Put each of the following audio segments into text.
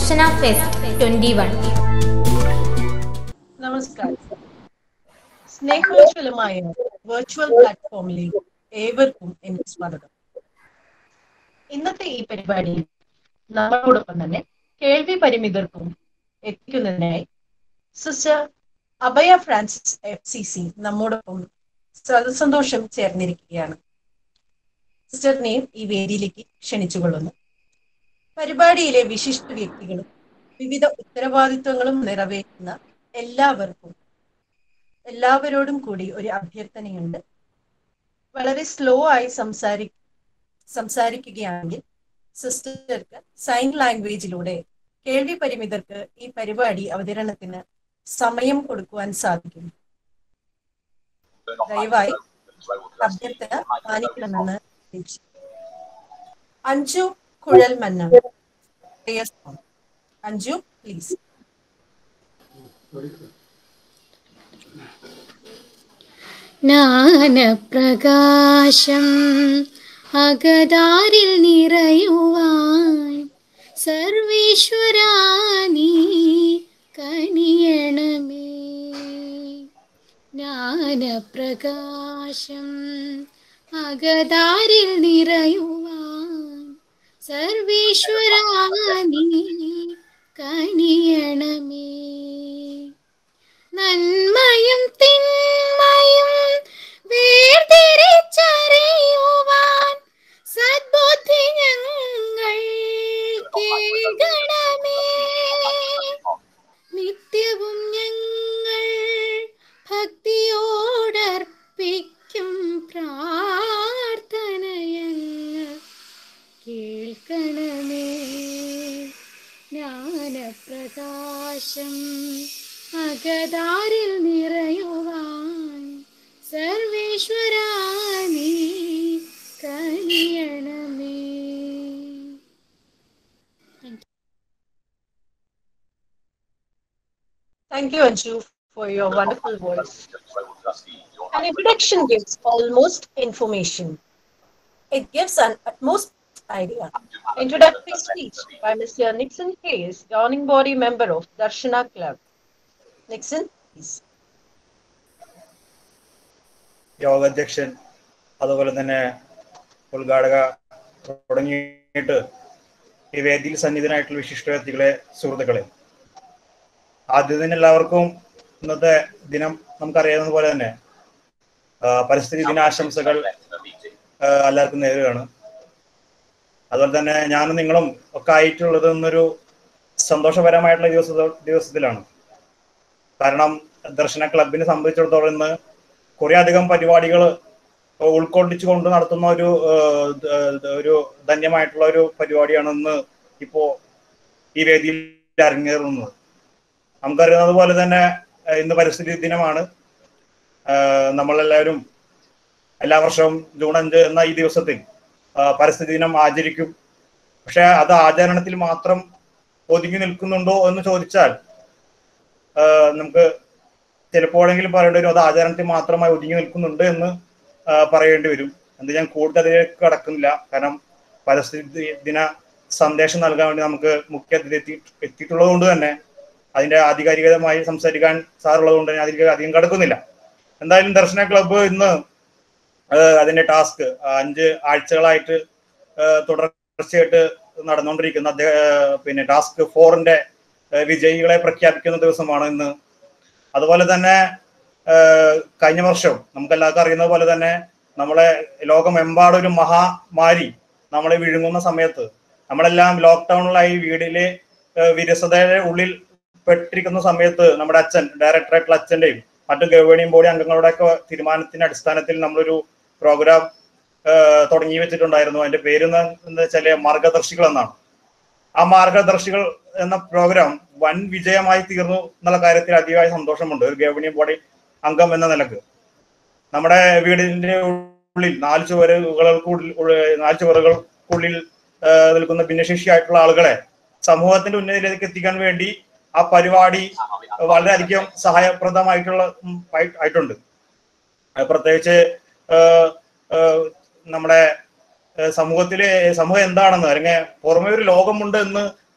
ദർശന fest twenty one നമസ്കാരം സ്നേഹോജ്വലമായ virtual പ്ലാറ്റ്ഫോമിലേക്ക് ഏവർക്കും എന്റെ സ്വാഗതം ഇന്നത്തെ ഈ പരിപാടിയിൽ നമ്മളോടൊപ്പം തന്നെ കേൾവി പരിമിതർക്കും എത്തിക്കുന്നതിനായി sister Abhaya Francis F C C നമ്മോടൊപ്പം സന്തോഷം ചേർന്നിരിക്കുകയാണ് സിസ്റ്ററിനെയും ഈ വേദിയിലേക്ക് ക്ഷണിച്ചുകൊള്ളുന്നു പരിപാടിയിലെ വിശിഷ്ട വ്യക്തികളും വിവിധ ഉത്തരവാദിത്വങ്ങളും നിറവേറ്റുന്ന എല്ലാവർക്കും എല്ലാവരോടും കൂടി ഒരു അഭ്യർത്ഥനയുണ്ട് വളരെ സ്ലോ ആയി സംസാരി സംസാരിക്കുകയാണെങ്കിൽ സിസ്റ്റർക്ക് സൈൻ ലാംഗ്വേജിലൂടെ കേൾവി പരിമിതർക്ക് ഈ പരിപാടി അവതരണത്തിന് സമയം കൊടുക്കുവാൻ സാധിക്കും ദയവായി അഭ്യർത്ഥന മാനിക്കണമെന്ന് അപേക്ഷിക്കുന്നു. അഞ്ജു കുഴൽ മന്ന അഞ്ജു പ്ലീസ് ജ്ഞാനപ്രകാശം അകതാരിൽ നിറയുവാൻ സർവേശ്വരാനി കനിയണമേ ജ്ഞാനപ്രകാശം അകതാരിൽ നിറയുവാൻ സർവേശ്വരാനി കനിയണമേ നന്മയും തിന്മയും വേർതിരിച്ചറിയുവാൻ സദ്ബുദ്ധി ഞങ്ങൾ കേൾക്കണമേ നിത്യവും ഞങ്ങൾ ഭക്തിയോടർപ്പിക്കും പ്രാർത്ഥനയങ്ങൾ കേൾക്കണമേ ജ്ഞാനപ്രകാശം അകതാരിൽ നിറയുവാൻ സർവേശ്വരാനി കനിയണമേ Thank you, Anju, for your wonderful voice. An introduction gives almost information. It gives an utmost idea. Introductory speech by Mr. Nixon Hayes, governing body member of Darshana Club. Nixon, please. യോഗാധ്യക്ഷൻ അതുപോലെ തന്നെ ഉദ്ഘാടക തുടങ്ങിയിട്ട് ഈ വേദിയിൽ സന്നിധനായിട്ടുള്ള വിശിഷ്ട വ്യക്തികളെ സുഹൃത്തുക്കളെ ആദ്യം തന്നെ എല്ലാവർക്കും ഇന്നത്തെ ദിനം നമുക്കറിയാവുന്ന പോലെ തന്നെ ആ, പരിസ്ഥിതി ദിനാശംസകൾ ആ, എല്ലാവർക്കും നേരുകയാണ് അതുപോലെ തന്നെ ഞാനും നിങ്ങളും ഒക്കെ ആയിട്ടുള്ളത് ഇന്നൊരു സന്തോഷപരമായിട്ടുള്ള ദിവസ ദിവസത്തിലാണ് കാരണം ദർശന ക്ലബിനെ സംബന്ധിച്ചിടത്തോളം ഇന്ന് കുറെ അധികം പരിപാടികൾ ഉൾക്കൊള്ളിച്ചുകൊണ്ട് നടത്തുന്ന ഒരു ഏഹ്, ദ- ഒരു ധന്യമായിട്ടുള്ള ഒരു പരിപാടിയാണ് ഇന്ന് ഇപ്പോ ഈ വേദിയിൽ അരങ്ങേറുന്നത് നമുക്കറിയുന്നത് പോലെ തന്നെ ഏഹ്, ഇന്ന് പരിസ്ഥിതി ദിനമാണ് ഏഹ്, നമ്മളെല്ലാവരും എല്ലാ വർഷവും ജൂൺ അഞ്ച് എന്ന ഈ ദിവസത്തിൽ ആ, പരിസ്ഥിതി ദിനം ആചരിക്കും പക്ഷെ അത് ആചരണത്തിൽ മാത്രം ഒതുങ്ങി നിൽക്കുന്നുണ്ടോ എന്ന് ചോദിച്ചാൽ ഏഹ്, നമുക്ക് ചിലപ്പോഴെങ്കിലും പറയേണ്ടി വരും അത് ആചരണത്തിൽ മാത്രമായി ഒതുങ്ങി നിൽക്കുന്നുണ്ട് എന്ന് ആ, പറയേണ്ടി വരും എന്ത് ഞാൻ കൂടുതൽ അതിലേക്ക് കടക്കുന്നില്ല കാരണം പരിസ്ഥിതി ദിന സന്ദേശം നൽകാൻ വേണ്ടി നമുക്ക് മുഖ്യ അതിഥി എത്തി എത്തിയിട്ടുള്ളത് കൊണ്ട് തന്നെ അതിന്റെ ആധികാരികമായി സംസാരിക്കാൻ സാറുള്ളത് കൊണ്ട് തന്നെ അതിലേക്ക് അധികം കടക്കുന്നില്ല എന്തായാലും ദർശന ക്ലബ്ബ് ഇന്ന് ആ, അതിന്റെ ടാസ്ക് അഞ്ച് ആഴ്ചകളായിട്ട് ആ, തുടർച്ചയായിട്ട് നടന്നുകൊണ്ടിരിക്കുന്ന അദ്ദേഹ- ആ, പിന്നെ ടാസ്ക് ഫോറിന്റെ ആ, വിജയികളെ പ്രഖ്യാപിക്കുന്ന ദിവസമാണ് ഇന്ന് അതുപോലെ തന്നെ ആഹ് കഴിഞ്ഞ വർഷം നമുക്ക് എല്ലാവർക്കും അറിയുന്ന പോലെ തന്നെ നമ്മളെ ലോകമെമ്പാടും ഒരു മഹാമാരി നമ്മളെ വിഴുങ്ങുന്ന സമയത്ത് നമ്മളെല്ലാം ലോക്ക്ഡൌണിലായി വീടിലെ ആഹ് വിരസതയുടെ ഉള്ളിൽ പെട്ടിരിക്കുന്ന സമയത്ത് നമ്മുടെ അച്ഛൻ ഡയറക്ടറായിട്ടുള്ള അച്ഛന്റെയും മറ്റു ഗവേണിംഗ് ബോഡി അംഗങ്ങളുടെ ഒക്കെ തീരുമാനത്തിന്റെ അടിസ്ഥാനത്തിൽ നമ്മളൊരു പ്രോഗ്രാം തുടങ്ങി വെച്ചിട്ടുണ്ടായിരുന്നു അതിന്റെ പേര് എന്ന് എന്താ വെച്ചാല് മാർഗദർശികൾ എന്നാണ് ആ മാർഗദർശികൾ എന്ന പ്രോഗ്രാം വൻ വിജയമായി തീർന്നു എന്നുള്ള കാര്യത്തിൽ അതിയായ സന്തോഷമുണ്ട് ഒരു ഗവേണിംഗ് ബോഡി അംഗം എന്ന നിലക്ക് നമ്മുടെ വീടിന്റെ ഉള്ളിൽ നാല് ചുവരുകൾക്കുള്ളിൽ ഉള്ള- നാല് ചുവറുകൾക്കുള്ളിൽ ആ, നിൽക്കുന്ന ഭിന്നശേഷിയായിട്ടുള്ള ആളുകളെ സമൂഹത്തിന്റെ ഉന്നതിയിലേക്ക് എത്തിക്കാൻ വേണ്ടി ആ പരിപാടി വളരെയധികം സഹായപ്രദമായിട്ടുള്ള ഉം, ആയി- ആയിട്ടുണ്ട് അത് പ്രത്യേകിച്ച് ആ, ആ, നമ്മുടെ ആ, സമൂഹത്തിലെ സമൂഹം എന്താണെന്ന് അല്ലെങ്കിൽ പുറമെ ഒരു ലോകമുണ്ട് എന്ന്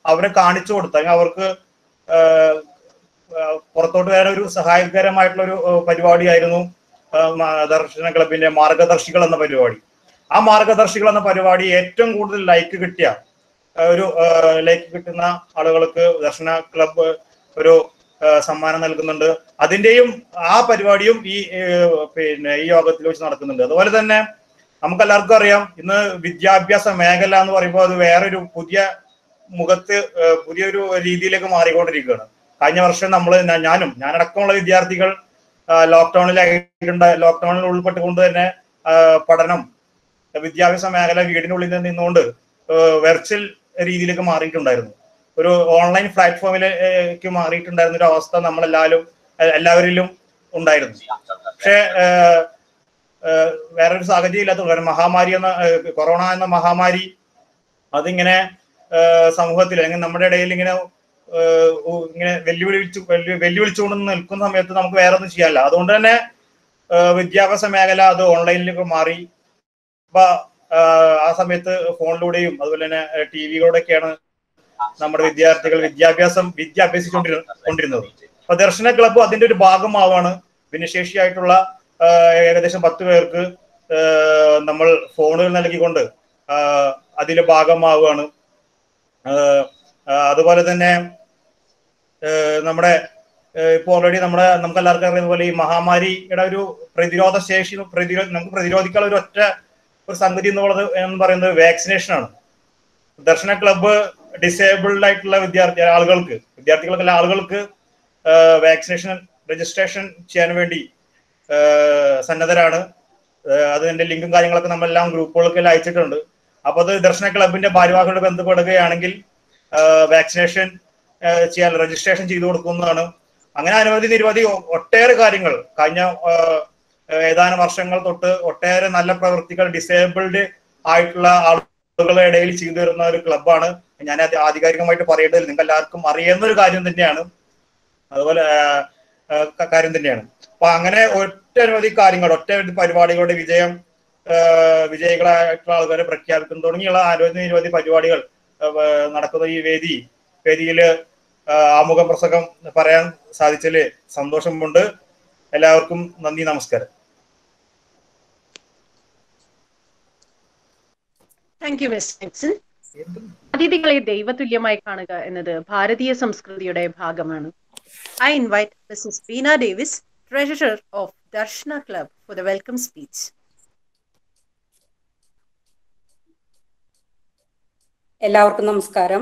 അവരെ കാണിച്ചു കൊടുത്ത് അല്ലെങ്കിൽ അവർക്ക് ഏഹ്, ഏഹ്, പുറത്തോട്ട് വരാൻ ഒരു സഹായകരമായിട്ടുള്ള ഒരു ഏഹ്, പരിപാടിയായിരുന്നു ഏഹ്, മ- ദർശന ക്ലബിന്റെ മാർഗദർശികൾ എന്ന പരിപാടി ആ മാർഗദർശികൾ എന്ന പരിപാടി ഏറ്റവും കൂടുതൽ ലൈക്ക് കിട്ടിയ ഏഹ്, ഒരു ലൈക്ക് കിട്ടുന്ന ആളുകൾക്ക് ദർശന ക്ലബ്ബ് ഒരു ഏഹ്, സമ്മാനം നൽകുന്നുണ്ട് അതിന്റെയും ആ പരിപാടിയും ഈ ഏഹ്, പിന്നെ ഈ യോഗത്തിൽ വെച്ച് നടക്കുന്നുണ്ട് അതുപോലെ തന്നെ നമുക്ക് എല്ലാവർക്കും അറിയാം ഇന്ന് വിദ്യാഭ്യാസ മേഖല എന്ന് പറയുമ്പോൾ അത് വേറൊരു പുതിയ മുഖത്ത് ഏഹ്, പുതിയൊരു രീതിയിലേക്ക് മാറിക്കൊണ്ടിരിക്കുകയാണ് കഴിഞ്ഞ വർഷം നമ്മൾ ഞാനും ഞാനടക്കമുള്ള വിദ്യാർത്ഥികൾ ലോക്ക്ഡൌണിലായിട്ടുണ്ട് ലോക്ക്ഡൌണിൽ ഉൾപ്പെട്ടുകൊണ്ട് തന്നെ ആ, പഠനം വിദ്യാഭ്യാസ മേഖല വീടിനുള്ളിൽ നിന്ന് നിന്നുകൊണ്ട് വെർച്വൽ രീതിയിലേക്ക് മാറിയിട്ടുണ്ടായിരുന്നു ഒരു ഓൺലൈൻ പ്ലാറ്റ്ഫോമിലേക്ക് മാറിയിട്ടുണ്ടായിരുന്ന ഒരു അവസ്ഥ നമ്മളെല്ലാവരും എല്ലാവരിലും ഉണ്ടായിരുന്നു പക്ഷേ ഏഹ്, ഏഹ്, വേറൊരു സാഹചര്യം ഇല്ലാത്ത കാരണം മഹാമാരി എന്ന ഏഹ്, കൊറോണ എന്ന മഹാമാരി അതിങ്ങനെ ഏഹ്, സമൂഹത്തിൽ അല്ലെങ്കിൽ നമ്മുടെ ഇടയിൽ ഇങ്ങനെ ഏഹ്, ഉ- ഇങ്ങനെ വെല്ലുവിളിച്ചു വെല്ലു- വെല്ലുവിളിച്ചുകൊണ്ട് നിൽക്കുന്ന സമയത്ത് നമുക്ക് വേറെ ഒന്നും ചെയ്യാനില്ല അതുകൊണ്ട് തന്നെ ഏഹ്, വിദ്യാഭ്യാസ മേഖല അത് ഓൺലൈനിലേക്ക് മാറി അപ്പൊ ആഹ്, ആ സമയത്ത് ഫോണിലൂടെയും അതുപോലെ തന്നെ ടി വിയിലൂടെയൊക്കെയാണ് നമ്മുടെ വിദ്യാർത്ഥികൾ വിദ്യാഭ്യാസം വിദ്യ അഭ്യസിച്ചുകൊണ്ടിരുന്നത് കൊണ്ടിരുന്നത് അപ്പൊ ദർശന ക്ലബ്ബ് അതിന്റെ ഒരു ഭാഗമാവാണ് ഭിന്നശേഷിയായിട്ടുള്ള ആഹ്, ഏകദേശം പത്ത് പേർക്ക് ആഹ്, നമ്മൾ ഫോണുകൾ നൽകിക്കൊണ്ട് ആഹ്, അതിന്റെ ഭാഗമാവുകയാണ് ആഹ്, ആഹ്, അതുപോലെ തന്നെ ആഹ്, നമ്മുടെ ആഹ്, ഇപ്പൊ ഓൾറെഡി നമ്മുടെ നമുക്ക് എല്ലാവർക്കും അറിയുന്ന പോലെ ഈ മഹാമാരിയുടെ ഒരു പ്രതിരോധ ശേഷി പ്രതിരോ നമുക്ക് പ്രതിരോധിക്കാനുള്ള ഒരു ഒറ്റ ഒരു സംഗതി എന്നുള്ളത് എന്ന് പറയുന്നത് വാക്സിനേഷൻ ആണ് ദർശന ക്ലബ്ബ് ഡിസേബിൾഡ് ആയിട്ടുള്ള വിദ്യാർത്ഥി ആളുകൾക്ക് വിദ്യാർത്ഥികൾക്കല്ല ആളുകൾക്ക് വാക്സിനേഷൻ രജിസ്ട്രേഷൻ ചെയ്യാൻ വേണ്ടി ആഹ് സന്നദ്ധരാണ് ആഹ് അതിന്റെ ലിങ്കും കാര്യങ്ങളൊക്കെ നമ്മളെല്ലാം ഗ്രൂപ്പുകൾക്കെല്ലാം അയച്ചിട്ടുണ്ട് അപ്പൊ അത് ദർശന ക്ലബിന്റെ ഭാരവാഹികളോട് ബന്ധപ്പെടുകയാണെങ്കിൽ വാക്സിനേഷൻ ചെയ്യാൻ രജിസ്ട്രേഷൻ ചെയ്തു കൊടുക്കുന്നതാണ് അങ്ങനെ അനവധി നിരവധി ഒ- ഒട്ടേറെ കാര്യങ്ങൾ കഴിഞ്ഞ ആഹ് ഏതാനും വർഷങ്ങൾ തൊട്ട് ഒട്ടേറെ നല്ല പ്രവൃത്തികൾ ഡിസേബിൾഡ് ആയിട്ടുള്ള ആളുകളുടെ ഇടയിൽ ചെയ്തു വരുന്ന ഒരു ക്ലബ്ബാണ് ഞാൻ അത് ആധികാരികമായിട്ട് പറയേണ്ടതിൽ നിങ്ങൾക്ക് എല്ലാവർക്കും അറിയുന്ന ഒരു കാര്യം തന്നെയാണ് അതുപോലെ ആഹ്, ആഹ് ക- കാര്യം തന്നെയാണ് അപ്പൊ അങ്ങനെ ഒട്ടനവധി കാര്യങ്ങൾ ഒറ്റ പരിപാടികളുടെ വിജയം ആഹ് വിജയികളായിട്ടുള്ള ആൾക്കാരെ പ്രഖ്യാപിക്കുന്നു തുടങ്ങിയുള്ള അനവധി നിരവധി പരിപാടികൾ ആഹ് നടക്കുന്ന ഈ വേദി വേദിയിൽ ആമുഖ പ്രസംഗം പറയാൻ സാധിച്ചതിൽ സന്തോഷമുണ്ട് എല്ലാവർക്കും നന്ദി നമസ്കാരം താങ്ക് യു മിസ് ജാക്സൺ അതിഥികളെ ദൈവതുല്യമായി കാണുക എന്നത് ഭാരതീയ സംസ്കൃതിയുടെ ഭാഗമാണ് I invite Mrs Beena Davis treasurer of Darshana club for the welcome speech എല്ലാവർക്കും നമസ്കാരം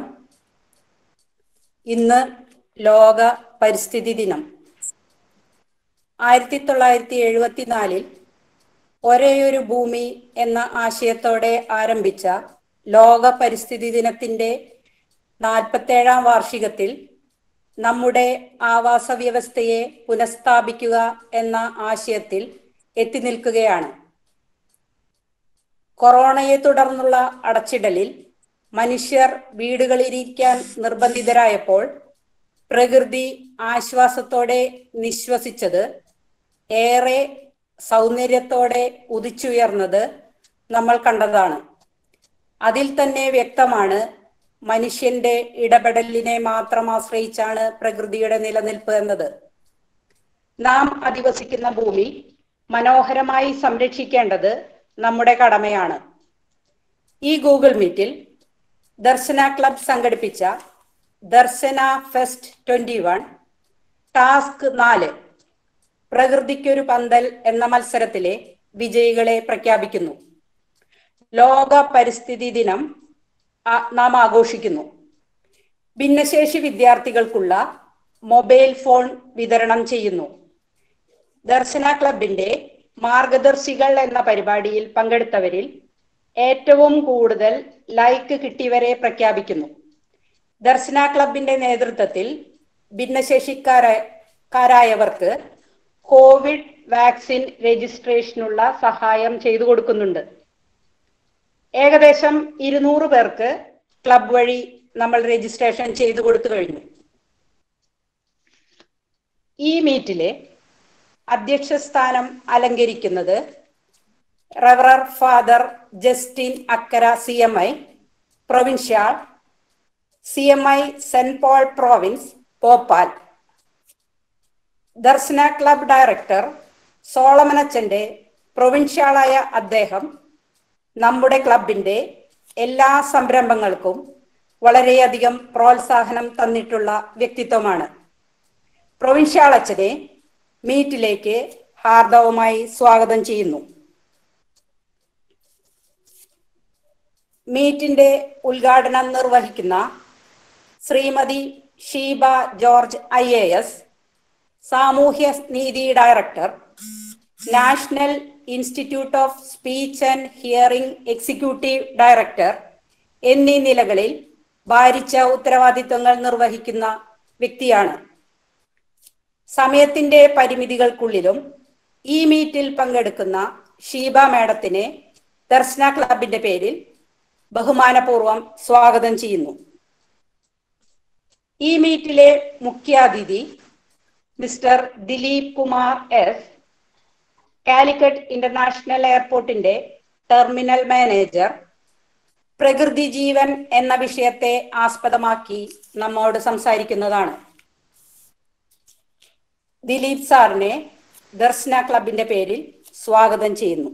ഇന്ന് ലോക പരിസ്ഥിതി ദിനം ആയിരത്തി തൊള്ളായിരത്തി എഴുപത്തിനാലിൽ ഒരേയൊരു ഭൂമി എന്ന ആശയത്തോടെ ആരംഭിച്ച ലോക പരിസ്ഥിതി ദിനത്തിന്റെ നാൽപ്പത്തേഴാം വാർഷികത്തിൽ നമ്മുടെ ആവാസ വ്യവസ്ഥയെ പുനഃസ്ഥാപിക്കുക എന്ന ആശയത്തിൽ എത്തി നിൽക്കുകയാണ് കൊറോണയെ തുടർന്നുള്ള അടച്ചിടലിൽ മനുഷ്യർ വീടുകളിലിരിക്കാൻ നിർബന്ധിതരായപ്പോൾ പ്രകൃതി ആശ്വാസത്തോടെ നിശ്വസിച്ചത് ഏറെ സൗന്ദര്യത്തോടെ ഉദിച്ചുയർന്നത് നമ്മൾ കണ്ടതാണ് അതിൽ തന്നെ വ്യക്തമാണ് മനുഷ്യന്റെ ഇടപെടലിനെ മാത്രം ആശ്രയിച്ചാണ് പ്രകൃതിയുടെ നിലനിൽപ്പ് എന്നത് നാം അധിവസിക്കുന്ന ഭൂമി മനോഹരമായി സംരക്ഷിക്കേണ്ടത് നമ്മുടെ കടമയാണ് ഈ ഗൂഗിൾ മീറ്റിൽ ദർശന ക്ലബ് സംഘടിപ്പിച്ച Darshana fest twenty one task നാല് പ്രകൃതിക്കൊരു പന്തൽ എന്ന മത്സരത്തിലെ വിജയികളെ പ്രഖ്യാപിക്കുന്നു ലോക പരിസ്ഥിതി ദിനം ആ- നാം ആഘോഷിക്കുന്നു ഭിന്നശേഷി വിദ്യാർത്ഥികൾക്കുള്ള മൊബൈൽ ഫോൺ വിതരണം ചെയ്യുന്നു ദർശന ക്ലബിന്റെ മാർഗദർശികൾ എന്ന പരിപാടിയിൽ പങ്കെടുത്തവരിൽ ഏറ്റവും കൂടുതൽ ലൈക്ക് കിട്ടിയവരെ പ്രഖ്യാപിക്കുന്നു ദർശന ക്ലബിന്റെ നേതൃത്വത്തിൽ ഭിന്നശേഷിക്കാരായവർക്ക് കോവിഡ് വാക്സിൻ രജിസ്ട്രേഷനുള്ള സഹായം ചെയ്തു കൊടുക്കുന്നുണ്ട് ഏകദേശം ഇരുന്നൂറ് പേർക്ക് ക്ലബ് വഴി നമ്മൾ രജിസ്ട്രേഷൻ ചെയ്തു കൊടുത്തു കഴിഞ്ഞു ഈ മീറ്റിലെ അധ്യക്ഷ സ്ഥാനം അലങ്കരിക്കുന്നത് റവറർ father Justin Akkara C M I provincial C M I saint Paul province Bhopal Darshana club director സോളമനച്ചന്റെ പ്രൊവിൻഷ്യാളായ അദ്ദേഹം നമ്മുടെ ക്ലബിന്റെ എല്ലാ സംരംഭങ്ങൾക്കും വളരെയധികം പ്രോത്സാഹനം തന്നിട്ടുള്ള വ്യക്തിത്വമാണ് പ്രൊവിൻഷ്യാളച്ചനെ മീറ്റിലേക്ക് ഹാർദവമായി സ്വാഗതം ചെയ്യുന്നു മീറ്റിന്റെ ഉദ്ഘാടനം നിർവഹിക്കുന്ന Shrimati Sheeba George I A S സാമൂഹ്യ നീതി director national institute of speech and hearing executive director എന്നീ നിലകളിൽ ഭാരിച്ച ഉത്തരവാദിത്വങ്ങൾ നിർവഹിക്കുന്ന വ്യക്തിയാണ് സമയത്തിന്റെ പരിമിതികൾക്കുള്ളിലും ഈ മീറ്റിൽ പങ്കെടുക്കുന്ന ഷീബ മാഡത്തിനെ ദർശന ക്ലബിന്റെ പേരിൽ ബഹുമാനപൂർവം സ്വാഗതം ചെയ്യുന്നു ഈ മീറ്റിലെ മുഖ്യാതിഥി mister Dileep Kumar S Calicut international എയർപോർട്ടിന്റെ ടെർമിനൽ മാനേജർ പ്രകൃതി ജീവൻ എന്ന വിഷയത്തെ ആസ്പദമാക്കി നമ്മോട് സംസാരിക്കുന്നതാണ് ദിലീപ് സാറിനെ ദർശന ക്ലബിന്റെ പേരിൽ സ്വാഗതം ചെയ്യുന്നു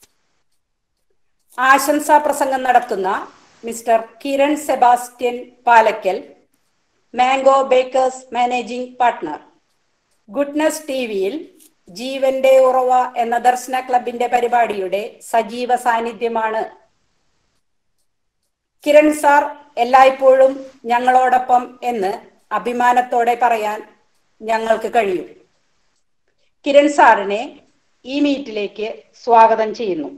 ആശംസാ പ്രസംഗം നടത്തുന്ന mister Kiran Sebastian Palakkal mango bakers managing partner goodness T വിയിൽ ജീവന്റെ ഉറവ എന്ന ദർശന ക്ലബിന്റെ പരിപാടിയുടെ സജീവ സാന്നിധ്യമാണ് കിരൺ സാർ എല്ലായ്പ്പോഴും ഞങ്ങളോടൊപ്പം എന്ന് അഭിമാനത്തോടെ പറയാൻ ഞങ്ങൾക്ക് കഴിയും കിരൺ സാറിനെ ഈ മീറ്റിലേക്ക് സ്വാഗതം ചെയ്യുന്നു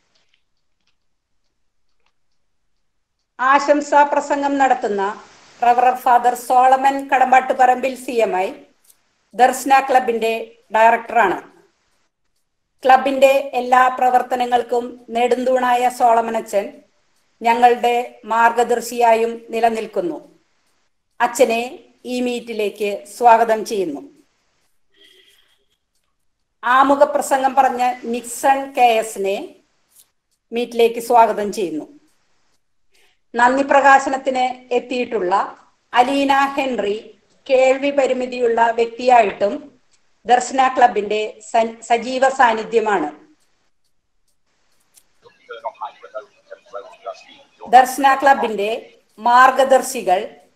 ആശംസാ പ്രസംഗം നടത്തുന്ന റവറർ father Solomon Kadambattuparambil C M I Darshana ക്ലബിന്റെ ഡയറക്ടറാണ് ക്ലബിന്റെ എല്ലാ പ്രവർത്തനങ്ങൾക്കും നെടുന്തൂണായ സോളമനച്ചൻ ഞങ്ങളുടെ മാർഗദർശിയായും നിലനിൽക്കുന്നു അച്ഛനെ ഈ മീറ്റിലേക്ക് സ്വാഗതം ചെയ്യുന്നു ആമുഖ പ്രസംഗം പറഞ്ഞ നിക്സൺ കെ എസിനെ മീറ്റിലേക്ക് സ്വാഗതം ചെയ്യുന്നു നന്ദി പ്രകാശനത്തിന് എത്തിയിട്ടുള്ള അലീന ഹെൻറി കേൾവി പരിമിതിയുള്ള വ്യക്തിയായിട്ടും ദർശന ക്ലബിന്റെ സ- സജീവ സാന്നിധ്യമാണ് ദർശന ക്ലബിന്റെ മാർഗദർശികൾ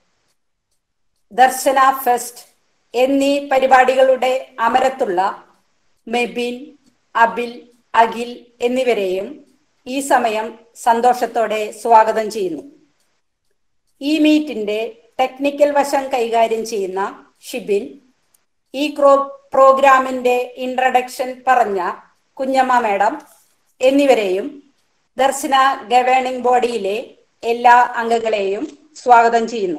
ദർശന ഫെസ്റ്റ് എന്നീ പരിപാടികളുടെ അമരത്തുള്ള മെബിൻ അബിൽ അഖിൽ എന്നിവരെയും ഈ സമയം സന്തോഷത്തോടെ സ്വാഗതം ചെയ്യുന്നു ഈ മീറ്റിന്റെ ടെക്നിക്കൽ വശം കൈകാര്യം ചെയ്യുന്ന ഷിബിൻ ഈ ക്രോ പ്രോഗ്രാമിന്റെ ഇൻട്രഡക്ഷൻ പറഞ്ഞ കുഞ്ഞമ്മ മേഡം എന്നിവരെയും ദർശന ഗവേണിംഗ് ബോഡിയിലെ എല്ലാ അംഗങ്ങളെയും സ്വാഗതം ചെയ്യുന്നു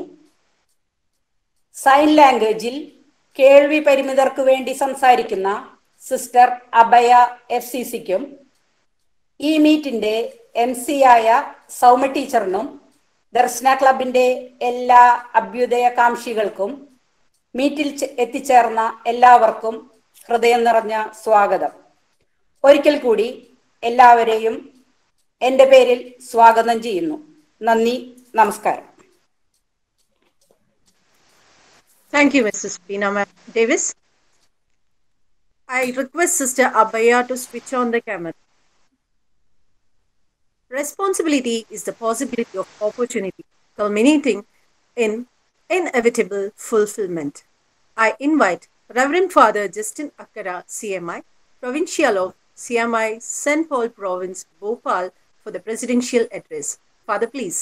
സൈൻ ലാംഗ്വേജിൽ കേൾവി പരിമിതർക്ക് വേണ്ടി സംസാരിക്കുന്ന സിസ്റ്റർ അഭയ എഫ് സി സിക്കും ഈ മീറ്റിന്റെ എം സി ആയ സൗമ്യ ടീച്ചറിനും ദർശന ക്ലബിന്റെ എല്ലാ അഭ്യുദയകാംക്ഷികൾക്കും മീറ്റിൽ ചെ- എത്തിച്ചേർന്ന എല്ലാവർക്കും ഹൃദയം നിറഞ്ഞ സ്വാഗതം ഒരിക്കൽ കൂടി എല്ലാവരെയും എൻ്റെ പേരിൽ സ്വാഗതം ചെയ്യുന്നു നന്ദി നമസ്കാരം Thank you, Mrs. Pina Ma- Davis. I request Sister Abaya to switch on the camera. Responsibility is the possibility of opportunity, culminating in inevitable fulfillment. I invite Reverend Father Justin Akkara, CMI, Provincial of CMI, St. Paul Province, Bhopal, for the presidential address. Father, please.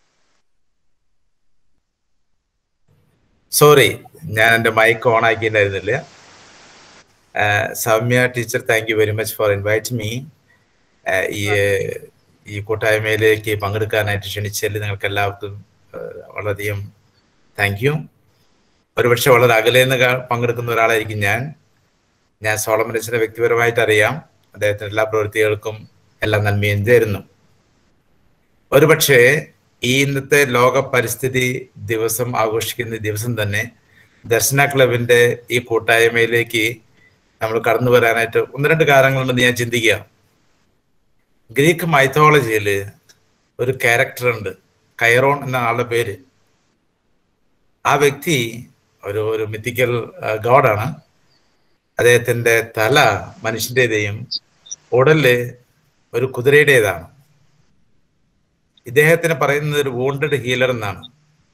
Sorry ഞാൻ എൻ്റെ mic on ആക്കിയിട്ടുണ്ടായിരുന്നില്ല ആഹ് Soumya teacher thank you very much for invite me ഈ ഈ കൂട്ടായ്മയിലേക്ക് പങ്കെടുക്കാനായിട്ട് ക്ഷണിച്ചതിൽ നിങ്ങൾക്ക് എല്ലാവർക്കും ആഹ് വളരെയധികം thank you ഒരുപക്ഷെ വളരെ അകലെ നിന്ന് കാ- പങ്കെടുക്കുന്ന ഒരാളായിരിക്കും ഞാൻ ഞാൻ സോളമനസിനെ വ്യക്തിപരമായിട്ട് അറിയാം അദ്ദേഹത്തിന്റെ എല്ലാ പ്രവൃത്തികൾക്കും എല്ലാ നന്മയും തരുന്നു ഒരുപക്ഷെ ഈ ഇന്നത്തെ ലോക പരിസ്ഥിതി ദിവസം ആഘോഷിക്കുന്ന ഈ ദിവസം തന്നെ ദർശന ക്ലബിന്റെ ഈ കൂട്ടായ്മയിലേക്ക് നമ്മൾ കടന്നു വരാനായിട്ട് ഒന്ന് രണ്ട് കാരണങ്ങളുണ്ടെന്ന് ഞാൻ ചിന്തിക്കുക ഗ്രീക്ക് മൈത്തോളജിയിൽ ഒരു ക്യാരക്ടർ ഉണ്ട് കൈറോൺ എന്ന ആളുടെ പേര് ആ വ്യക്തി ഒരു ഒരു മിത്തിക്കൽ ഗോഡാണ് അദ്ദേഹത്തിന്റെ തല മനുഷ്യൻ്റെതയും ഉടല് ഒരു കുതിരയുടേതാണ് ഇദ്ദേഹത്തിന് പറയുന്നത് ഒരു വോണ്ടഡ് ഹീലർ എന്നാണ്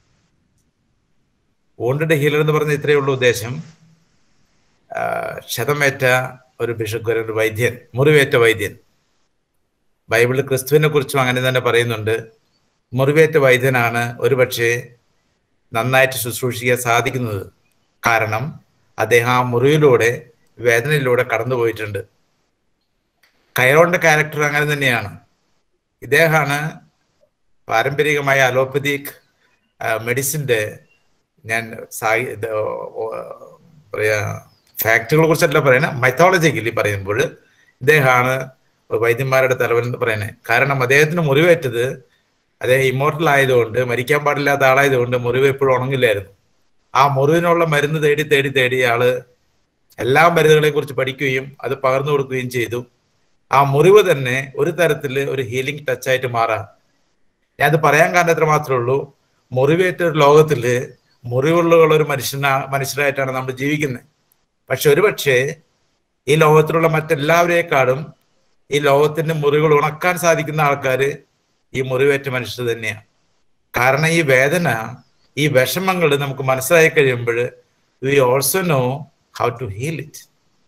വോണ്ടഡ് ഹീലർ എന്ന് പറഞ്ഞ ഇത്രയേ ഉള്ളൂ ഉദ്ദേശം ആ, ക്ഷതമേറ്റ ഒരു ബിഷപ്പ് ഒരു വൈദ്യൻ മുറിവേറ്റ വൈദ്യൻ ബൈബിളിൽ ക്രിസ്തുവിനെ കുറിച്ചും അങ്ങനെ തന്നെ പറയുന്നുണ്ട് മുറിവേറ്റ വൈദ്യനാണ് ഒരുപക്ഷെ നന്നായിട്ട് ശുശ്രൂഷിക്കാൻ സാധിക്കുന്നത് കാരണം അദ്ദേഹം ആ മുറിവിലൂടെ വേദനയിലൂടെ കടന്നുപോയിട്ടുണ്ട് കൈറോണിന്റെ ക്യാരക്ടർ അങ്ങനെ തന്നെയാണ് ഇദ്ദേഹമാണ് പാരമ്പരികമായ അലോപ്പതിക് മെഡിസിൻ്റെ ഞാൻ സായി ഇത് ഓ- പറയാ ഫാക്ടുകളെ കുറിച്ചല്ല പറയുന്നത് മൈത്തോളജിക്കലി പറയുമ്പോൾ ഇദ്ദേഹമാണ് വൈദ്യന്മാരുടെ തലവൻ എന്ന് പറയുന്നത് കാരണം അദ്ദേഹത്തിന് മുറിവേറ്റത് അദ്ദേഹം ഇമ്മോർട്ടൽ ആയതുകൊണ്ട് മരിക്കാൻ പാടില്ലാത്ത ആളായതുകൊണ്ട് മുറിവ് എപ്പോഴും ഉണങ്ങില്ലായിരുന്നു ആ മുറിവിനുള്ള മരുന്ന് തേടി തേടി തേടി ആള് എല്ലാ മരുന്നുകളെ കുറിച്ച് പഠിക്കുകയും അത് പകർന്നു കൊടുക്കുകയും ചെയ്തു ആ മുറിവ് തന്നെ ഒരു തരത്തിൽ ഒരു ഹീലിംഗ് ടച്ചായിട്ട് മാറാം ഞാൻ അത് പറയാൻ കാരണം എത്ര മാത്രമേ ഉള്ളൂ മുറിവേറ്റ ഒരു ലോകത്തില് മുറിവുള്ള ഒരു മനുഷ്യനാ മനുഷ്യരായിട്ടാണ് നമ്മൾ ജീവിക്കുന്നത് പക്ഷെ ഒരുപക്ഷെ ഈ ലോകത്തിലുള്ള മറ്റെല്ലാവരേക്കാളും ഈ ലോകത്തിന്റെ മുറിവുകൾ ഉണക്കാൻ സാധിക്കുന്ന ആൾക്കാർ ഈ മുറിവേറ്റ മനുഷ്യർ തന്നെയാണ് കാരണം ഈ വേദന ഈ വിഷമങ്ങൾ നമുക്ക് മനസ്സിലായി കഴിയുമ്പോൾ we also know how to heal it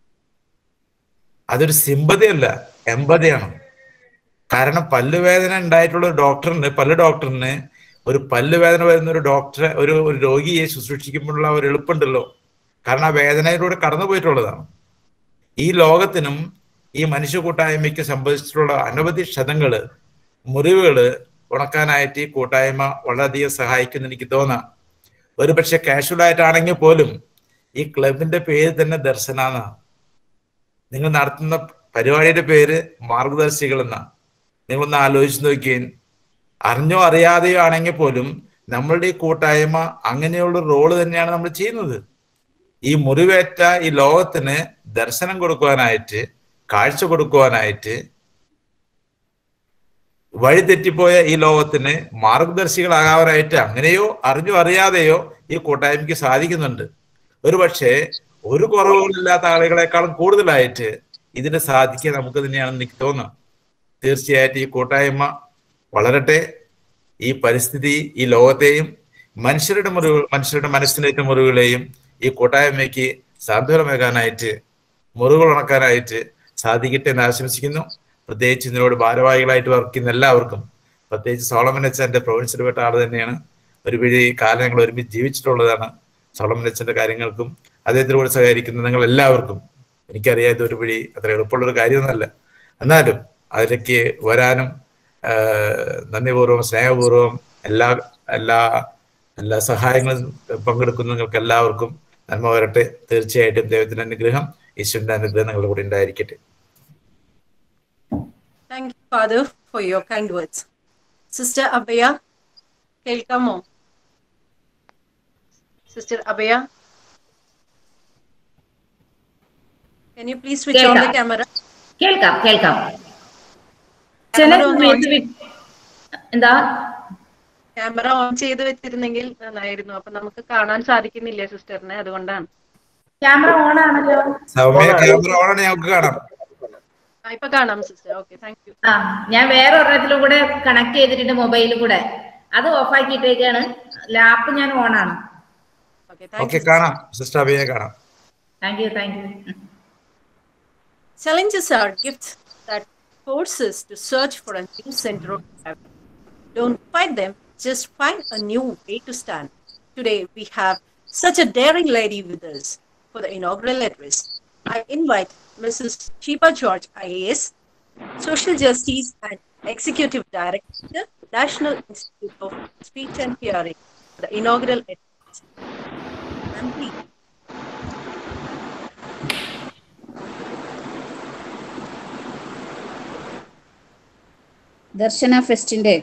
അതൊരു സിമ്പതിയല്ല എമ്പതിയാണ് കാരണം പല്ലുവേദന ഉണ്ടായിട്ടുള്ള ഒരു ഡോക്ടറിന് പല്ല് ഡോക്ടറിന് ഒരു പല്ലുവേദന വരുന്ന ഒരു ഡോക്ടറെ ഒരു ഒരു രോഗിയെ ശുശ്രൂഷിക്കുമ്പോഴുള്ള ഒരു എളുപ്പമുണ്ടല്ലോ കാരണം ആ വേദനയിലൂടെ കടന്നു പോയിട്ടുള്ളതാണ് ഈ ലോകത്തിനും ഈ മനുഷ്യ കൂട്ടായ്മയ്ക്ക് സംഭവിച്ചിട്ടുള്ള അനവധി ക്ഷതങ്ങള് മുറിവുകള് ഉണക്കാനായിട്ട് ഈ കൂട്ടായ്മ വളരെയധികം സഹായിക്കുമെന്ന് എനിക്ക് തോന്നാം ഒരു പക്ഷെ കാഷ്വൽ ആയിട്ടാണെങ്കിൽ പോലും ഈ ക്ലബിന്റെ പേര് തന്നെ ദർശനാന്നാണ് നിങ്ങൾ നടത്തുന്ന പരിപാടിയുടെ പേര് മാർഗദർശികൾ എന്നാണ് നിങ്ങളൊന്ന് ആലോചിച്ച് നോക്കിയേൻ അറിഞ്ഞോ അറിയാതെയോ ആണെങ്കിൽ പോലും നമ്മളുടെ ഈ കൂട്ടായ്മ അങ്ങനെയുള്ള റോള് തന്നെയാണ് നമ്മൾ ചെയ്യുന്നത് ഈ മുറിവേറ്റ ഈ ലോകത്തിന് ദർശനം കൊടുക്കുവാനായിട്ട് കാഴ്ച കൊടുക്കുവാനായിട്ട് വഴി തെറ്റിപ്പോയ ഈ ലോകത്തിന് മാർഗദർശികളാകാനായിട്ട് അങ്ങനെയോ അറിഞ്ഞോ അറിയാതെയോ ഈ കൂട്ടായ്മയ്ക്ക് സാധിക്കുന്നുണ്ട് ഒരു പക്ഷേ ഒരു കുറവുകളില്ലാത്ത ആളുകളെക്കാളും കൂടുതലായിട്ട് ഇതിന് സാധിക്കുക നമുക്ക് തന്നെയാണെന്ന് എനിക്ക് തോന്നുന്നു തീർച്ചയായിട്ടും ഈ കൂട്ടായ്മ വളരട്ടെ ഈ പരിസ്ഥിതി ഈ ലോകത്തെയും മനുഷ്യരുടെ മുറിവ് മനുഷ്യരുടെ മനസ്സിനേറ്റ മുറിവുകളെയും ഈ കൂട്ടായ്മയ്ക്ക് സാന്ത്വനമേകാനായിട്ട് മുറിവുകൾ ഉണക്കാനായിട്ട് സാധിക്കട്ടെ എന്ന് ആശംസിക്കുന്നു പ്രത്യേകിച്ച് ഇതിനോട് ഭാരവാഹികളായിട്ട് വർക്ക് ചെയ്യുന്ന എല്ലാവർക്കും പ്രത്യേകിച്ച് സോളമൻ അച്ഛൻ്റെ പ്രൊവിൻസിൽ പെട്ട ആൾ തന്നെയാണ് ഒരു പിഴി കാലം ഞങ്ങൾ ഒരുമിച്ച് ജീവിച്ചിട്ടുള്ളതാണ് സോളമൻ അച്ഛൻ്റെ കാര്യങ്ങൾക്കും അദ്ദേഹത്തിനോട് സഹകരിക്കുന്ന നിങ്ങൾ എല്ലാവർക്കും എനിക്കറിയാം ഇത് ഒരു പിഴി അത്ര എളുപ്പമുള്ളൊരു കാര്യമൊന്നുമല്ല എന്നാലും അതിലേക്ക് വരാനും ആഹ് നന്ദിപൂർവ്വം സ്നേഹപൂർവ്വം എല്ലാ എല്ലാ എല്ലാ സഹായങ്ങളും പങ്കെടുക്കുന്ന നിങ്ങൾക്ക് എല്ലാവർക്കും നന്മ വരട്ടെ തീർച്ചയായിട്ടും ദൈവത്തിന്റെ അനുഗ്രഹം ഈശ്വരന്റെ അനുഗ്രഹം നിങ്ങളുടെ കൂടെ ഉണ്ടായിരിക്കട്ടെ thank you father for your kind words sister Abhaya കേൾക്കാമോ sister Abhaya Can you please switch on the കേൾക്കാം. camera? കേൾക്കാം കേൾക്കാം ചില Camera ഒന്ന് on സമയത്ത് വി- എന്താ ക്യാമറ ഓൺ ചെയ്ത് വെച്ചിരുന്നെങ്കിൽ നന്നായിരുന്നു അപ്പൊ നമുക്ക് കാണാൻ സാധിക്കുന്നില്ല സിസ്റ്ററിനെ അതുകൊണ്ടാണ് ക്യാമറ ഓൺ ആണല്ലോ സൗമ്യ ക്യാമറ ഓണാണ് ഞങ്ങൾക്ക് കാണാം ആ, ഇപ്പൊ കാണാം സിസ്റ്റർ ഓക്കെ താങ്ക് യു ആ ഞാൻ വേറെ ഒരെണ്ണത്തിലും കൂടെ കണക്ട് ചെയ്തിട്ടുണ്ട് മൊബൈലിൽ കൂടെ അത് ഓഫ് ആക്കിയിട്ടേക്കാണ് ലാപ്പ് ഞാൻ ഓൺ ആണ് ഓക്കെ താങ്ക് ഓക്കെ യു കാണാം സിസ്റ്റർ അഭിയെ കാണാം thank you thank you Challenges are gifts that force us to search for a new center of gravity. Don't fight them, just find a new way to stand. Today, we have such a daring lady with us for the inaugural address. I invite Mrs. Sheepa George, IAS, Social Justice and Executive Director, National Institute of Speech and Hearing, for the inaugural address. Ma'am, please. Darshana ഫെസ്റ്റിന്റെ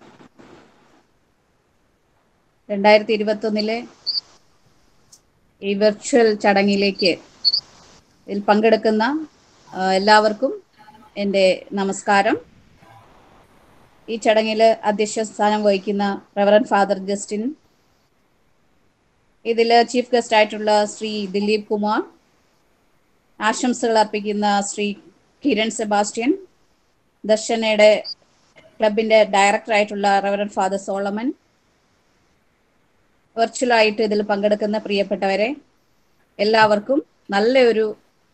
രണ്ടായിരത്തി ഇരുപത്തൊന്നിലെ ഈ virtual ചടങ്ങിലേക്ക് ഇതിൽ പങ്കെടുക്കുന്ന ആ, എല്ലാവർക്കും എൻ്റെ നമസ്കാരം ഈ ചടങ്ങിൽ അധ്യക്ഷ സ്ഥാനം വഹിക്കുന്ന റവറൻ ഫാദർ ജസ്റ്റിൻ ഇതിൽ ചീഫ് ഗസ്റ്റ് ആയിട്ടുള്ള ശ്രീ ദിലീപ് കുമാർ ആശംസകൾ അർപ്പിക്കുന്ന ശ്രീ കിരൺ സെബാസ്റ്റ്യൻ ദർശനയുടെ ക്ലബിന്റെ ഡയറക്ടർ ആയിട്ടുള്ള റവറൻ ഫാദർ സോളമൻ വെർച്വലായിട്ട് ഇതിൽ പങ്കെടുക്കുന്ന പ്രിയപ്പെട്ടവരെ എല്ലാവർക്കും നല്ലൊരു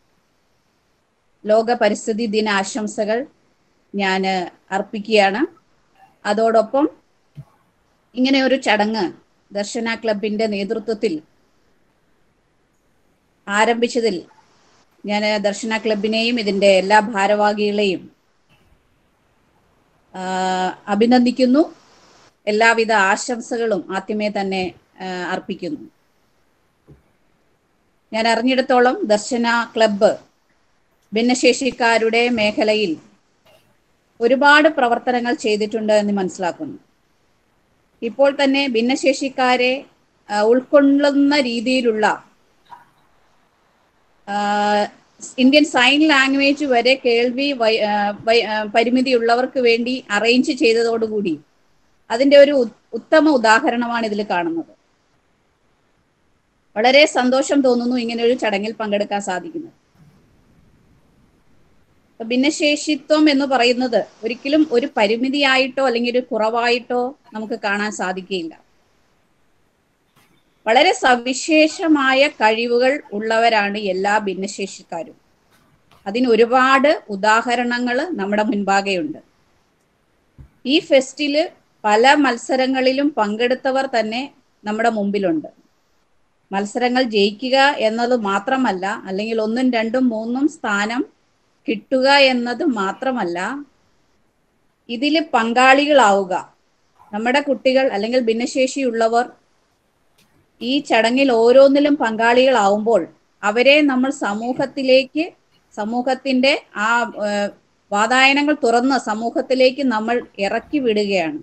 ലോക പരിസ്ഥിതി ദിന ആശംസകൾ ഞാൻ അർപ്പിക്കുകയാണ് അതോടൊപ്പം ഇങ്ങനെ ഒരു ചടങ്ങ് ദർശന ക്ലബിന്റെ നേതൃത്വത്തിൽ ആരംഭിച്ചതിൽ ഞാൻ ദർശന ക്ലബിനെയും ഇതിന്റെ എല്ലാ ഭാരവാഹികളെയും ആ, അഭിനന്ദിക്കുന്നു എല്ലാവിധ ആശംസകളും ആദ്യമേ തന്നെ ആ, അർപ്പിക്കുന്നു ഞാൻ അറിഞ്ഞിടത്തോളം ദർശന ക്ലബ്ബ് ഭിന്നശേഷിക്കാരുടെ മേഖലയിൽ ഒരുപാട് പ്രവർത്തനങ്ങൾ ചെയ്തിട്ടുണ്ട് എന്ന് മനസ്സിലാക്കുന്നു ഇപ്പോൾ തന്നെ ഭിന്നശേഷിക്കാരെ ആ, ഉൾക്കൊള്ളുന്ന രീതിയിലുള്ള ആ, ഇന്ത്യൻ സൈൻ ലാംഗ്വേജ് വരെ കേൾവി വൈ- ആ, വൈ- ആ, പരിമിതിയുള്ളവർക്ക് വേണ്ടി അറേഞ്ച് ചെയ്തതോടുകൂടി അതിന്റെ ഒരു ഉ- ഉത്തമ ഉദാഹരണമാണ് ഇതിൽ കാണുന്നത് വളരെ സന്തോഷം തോന്നുന്നു ഇങ്ങനെ ഒരു ചടങ്ങിൽ പങ്കെടുക്കാൻ സാധിക്കുന്നത് അപ്പൊ ഭിന്നശേഷിത്വം എന്ന് പറയുന്നത് ഒരിക്കലും ഒരു പരിമിതിയായിട്ടോ അല്ലെങ്കിൽ ഒരു കുറവായിട്ടോ നമുക്ക് കാണാൻ സാധിക്കുകയില്ല വളരെ സവിശേഷമായ കഴിവുകൾ ഉള്ളവരാണ് എല്ലാ ഭിന്നശേഷിക്കാരും അതിന് ഒരുപാട് ഉദാഹരണങ്ങൾ നമ്മുടെ മുൻപാകെയുണ്ട് ഈ ഫെസ്റ്റില് പല മത്സരങ്ങളിലും പങ്കെടുത്തവർ തന്നെ നമ്മുടെ മുമ്പിലുണ്ട് മത്സരങ്ങൾ ജയിക്കുക എന്നത് മാത്രമല്ല അല്ലെങ്കിൽ ഒന്നും രണ്ടും മൂന്നും സ്ഥാനം കിട്ടുക എന്നത് മാത്രമല്ല ഇതിൽ പങ്കാളികളാവുക നമ്മുടെ കുട്ടികൾ അല്ലെങ്കിൽ ഭിന്നശേഷിയുള്ളവർ ഈ ചടങ്ങിൽ ഓരോന്നിലും പങ്കാളികളാവുമ്പോൾ അവരെ നമ്മൾ സമൂഹത്തിലേക്ക് സമൂഹത്തിന്റെ ആ ഏഹ്, വാതായനങ്ങൾ തുറന്ന് സമൂഹത്തിലേക്ക് നമ്മൾ ഇറക്കി വിടുകയാണ്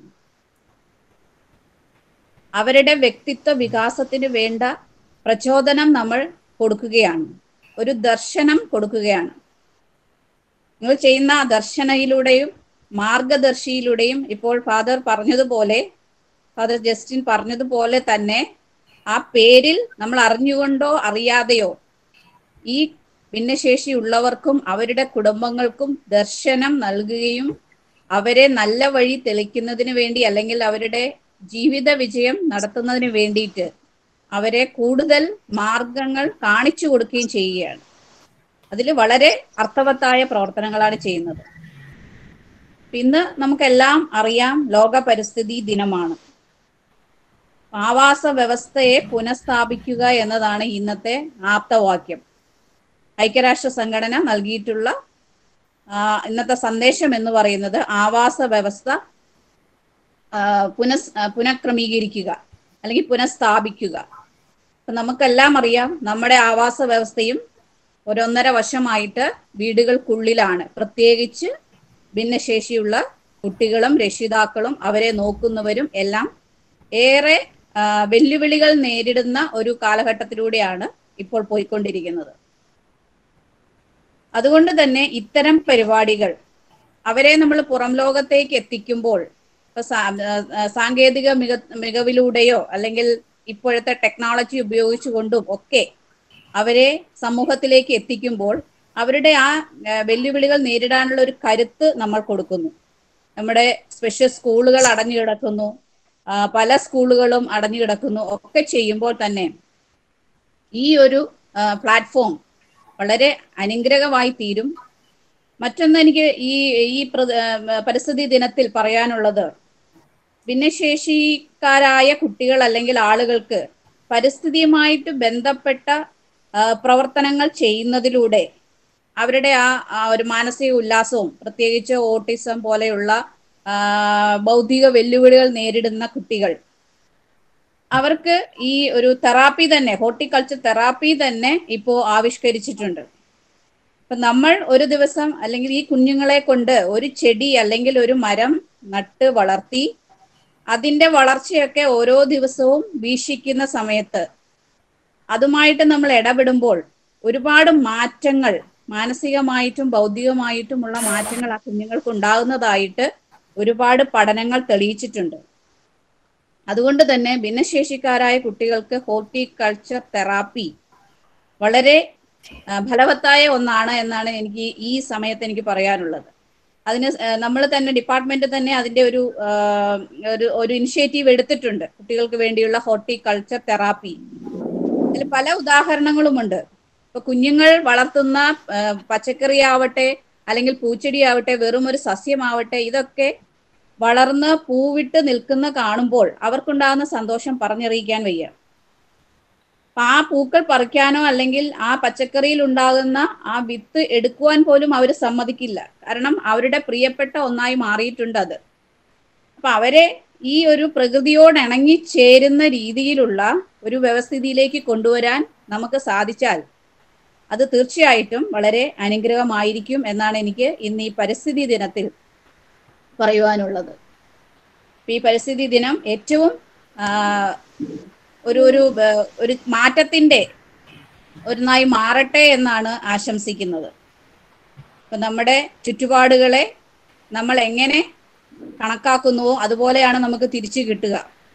അവരുടെ വ്യക്തിത്വ വികാസത്തിന് വേണ്ട പ്രചോദനം നമ്മൾ കൊടുക്കുകയാണ് ഒരു ദർശനം കൊടുക്കുകയാണ് നിങ്ങൾ ചെയ്യുന്ന ആ ദർശനയിലൂടെയും മാർഗദർശിയിലൂടെയും ഇപ്പോൾ ഫാദർ പറഞ്ഞതുപോലെ ഫാദർ ജസ്റ്റിൻ പറഞ്ഞതുപോലെ തന്നെ ആ പേരിൽ നമ്മൾ അറിഞ്ഞുകൊണ്ടോ അറിയാതെയോ ഈ ഭിന്നശേഷിയുള്ളവർക്കും അവരുടെ കുടുംബങ്ങൾക്കും ദർശനം നൽകുകയും അവരെ നല്ല വഴി തെളിക്കുന്നതിന് വേണ്ടി അല്ലെങ്കിൽ അവരുടെ ജീവിത വിജയം നടത്തുന്നതിന് വേണ്ടിയിട്ട് അവരെ കൂടുതൽ മാർഗങ്ങൾ കാണിച്ചു കൊടുക്കുകയും ചെയ്യുകയാണ് അതിൽ വളരെ അർത്ഥവത്തായ പ്രവർത്തനങ്ങളാണ് ചെയ്യുന്നത് ഇന്ന് നമുക്കെല്ലാം അറിയാം ലോക പരിസ്ഥിതി ദിനമാണ് ആവാസ വ്യവസ്ഥയെ പുനഃസ്ഥാപിക്കുക എന്നതാണ് ഇന്നത്തെ ആപ്തവാക്യം ഐക്യരാഷ്ട്ര സംഘടന നൽകിയിട്ടുള്ള ആ, ഇന്നത്തെ സന്ദേശം എന്ന് പറയുന്നത് ആവാസ വ്യവസ്ഥ ആ, പുനഃസ് ആ, പുനഃക്രമീകരിക്കുക അല്ലെങ്കിൽ പുനഃസ്ഥാപിക്കുക അപ്പൊ നമുക്കെല്ലാം അറിയാം നമ്മുടെ ആവാസ വ്യവസ്ഥയും ഒരൊന്നര വർഷമായിട്ട് വീടുകൾക്കുള്ളിലാണ് പ്രത്യേകിച്ച് ഭിന്നശേഷിയുള്ള കുട്ടികളും രക്ഷിതാക്കളും അവരെ നോക്കുന്നവരും എല്ലാം ഏറെ ആ, വെല്ലുവിളികൾ നേരിടുന്ന ഒരു കാലഘട്ടത്തിലൂടെയാണ് ഇപ്പോൾ പോയിക്കൊണ്ടിരിക്കുന്നത് അതുകൊണ്ട് തന്നെ ഇത്തരം പരിപാടികൾ അവരെ നമ്മൾ പുറം ലോകത്തേക്ക് എത്തിക്കുമ്പോൾ ഇപ്പൊ സാ- ആ, സാങ്കേതിക മിക മികവിലൂടെയോ അല്ലെങ്കിൽ ഇപ്പോഴത്തെ ടെക്നോളജി ഉപയോഗിച്ചുകൊണ്ടും ഒക്കെ അവരെ സമൂഹത്തിലേക്ക് എത്തിക്കുമ്പോൾ അവരുടെ ആ ആ, വെല്ലുവിളികൾ നേരിടാനുള്ള ഒരു കരുത്ത് നമ്മൾ കൊടുക്കുന്നു നമ്മുടെ സ്പെഷ്യൽ സ്കൂളുകൾ അടഞ്ഞു കിടക്കുന്നു ആ, പല സ്കൂളുകളും അടഞ്ഞു കിടക്കുന്നു ഒക്കെ ചെയ്യുമ്പോൾ തന്നെ ഈ ഒരു പ്ലാറ്റ്ഫോം വളരെ അനുഗ്രഹമായി തീരും മറ്റൊന്ന് എനിക്ക് ഈ ഈ പ്ര- ആ, പരിസ്ഥിതി ദിനത്തിൽ പറയാനുള്ളത് ഭിന്നശേഷിക്കാരായ കുട്ടികൾ അല്ലെങ്കിൽ ആളുകൾക്ക് പരിസ്ഥിതിയുമായിട്ട് ബന്ധപ്പെട്ട ആ, പ്രവർത്തനങ്ങൾ ചെയ്യുന്നതിലൂടെ അവരുടെ ആ ആ ഒരു മാനസിക ഉല്ലാസവും പ്രത്യേകിച്ച് ഓട്ടിസം പോലെയുള്ള ആ, ബൗദ്ധിക വെല്ലുവിളികൾ നേരിടുന്ന കുട്ടികൾ അവർക്ക് ഈ ഒരു തെറാപ്പി തന്നെ ഹോർട്ടിക്കൾച്ചർ തെറാപ്പി തന്നെ ഇപ്പോ ആവിഷ്കരിച്ചിട്ടുണ്ട് അപ്പൊ നമ്മൾ ഒരു ദിവസം അല്ലെങ്കിൽ ഈ കുഞ്ഞുങ്ങളെ കൊണ്ട് ഒരു ചെടി അല്ലെങ്കിൽ ഒരു മരം നട്ട് വളർത്തി അതിന്റെ വളർച്ചയൊക്കെ ഓരോ ദിവസവും വീക്ഷിക്കുന്ന സമയത്ത് അതുമായിട്ട് നമ്മൾ ഇടപെടുമ്പോൾ ഒരുപാട് മാറ്റങ്ങൾ മാനസികമായിട്ടും ഭൗതികമായിട്ടുമുള്ള മാറ്റങ്ങൾ ആ കുഞ്ഞുങ്ങൾക്ക് ഉണ്ടാകുന്നതായിട്ട് ഒരുപാട് പഠനങ്ങൾ തെളിയിച്ചിട്ടുണ്ട് അതുകൊണ്ട് തന്നെ ഭിന്നശേഷിക്കാരായ കുട്ടികൾക്ക് ഹോർട്ടിക്കൾച്ചർ തെറാപ്പി വളരെ ആ, ഫലവത്തായ ഒന്നാണ് എന്നാണ് എനിക്ക് ഈ സമയത്ത് എനിക്ക് പറയാനുള്ളത് അതിന് നമ്മൾ തന്നെ ഡിപ്പാർട്ട്മെന്റ് തന്നെ അതിന്റെ ഒരു ആ, ഒരു ഒരു ഇനിഷ്യേറ്റീവ് എടുത്തിട്ടുണ്ട് കുട്ടികൾക്ക് വേണ്ടിയുള്ള ഹോർട്ടിക്കൾച്ചർ തെറാപ്പി അതിൽ പല ഉദാഹരണങ്ങളുമുണ്ട് ഇപ്പൊ കുഞ്ഞുങ്ങൾ വളർത്തുന്ന ആ, പച്ചക്കറി ആവട്ടെ അല്ലെങ്കിൽ പൂച്ചെടി ആവട്ടെ വെറും ഒരു സസ്യമാവട്ടെ ഇതൊക്കെ വളർന്ന് പൂവിട്ട് നിൽക്കുന്ന കാണുമ്പോൾ അവർക്കുണ്ടാകുന്ന സന്തോഷം പറഞ്ഞറിയിക്കാൻ വയ്യ അപ്പൊ ആ പൂക്കൾ പറിക്കാനോ അല്ലെങ്കിൽ ആ പച്ചക്കറിയിൽ ഉണ്ടാകുന്ന ആ വിത്ത് എടുക്കുവാൻ പോലും അവർ സമ്മതിക്കില്ല കാരണം അവരുടെ പ്രിയപ്പെട്ട ഒന്നായി മാറിയിട്ടുണ്ട് അത് അപ്പൊ അവരെ ഈ ഒരു പ്രകൃതിയോട് ഇണങ്ങി ചേരുന്ന രീതിയിലുള്ള ഒരു വ്യവസ്ഥിതിയിലേക്ക് കൊണ്ടുവരാൻ നമുക്ക് സാധിച്ചാൽ അത് തീർച്ചയായിട്ടും വളരെ അനുഗ്രഹമായിരിക്കും എന്നാണ് എനിക്ക് ഇന്ന് ഈ പരിസ്ഥിതി ദിനത്തിൽ പറയുവാനുള്ളത് ഇപ്പൊ ഈ പരിസ്ഥിതി ദിനം ഏറ്റവും ആ, ഒരു ഒരു ആ, ഒരു മാറ്റത്തിന്റെ ഒന്നായി മാറട്ടെ എന്നാണ് ആശംസിക്കുന്നത് ഇപ്പൊ നമ്മുടെ ചുറ്റുപാടുകളെ നമ്മൾ എങ്ങനെ കണക്കാക്കുന്നുവോ അതുപോലെയാണ് നമുക്ക് തിരിച്ചു കിട്ടുക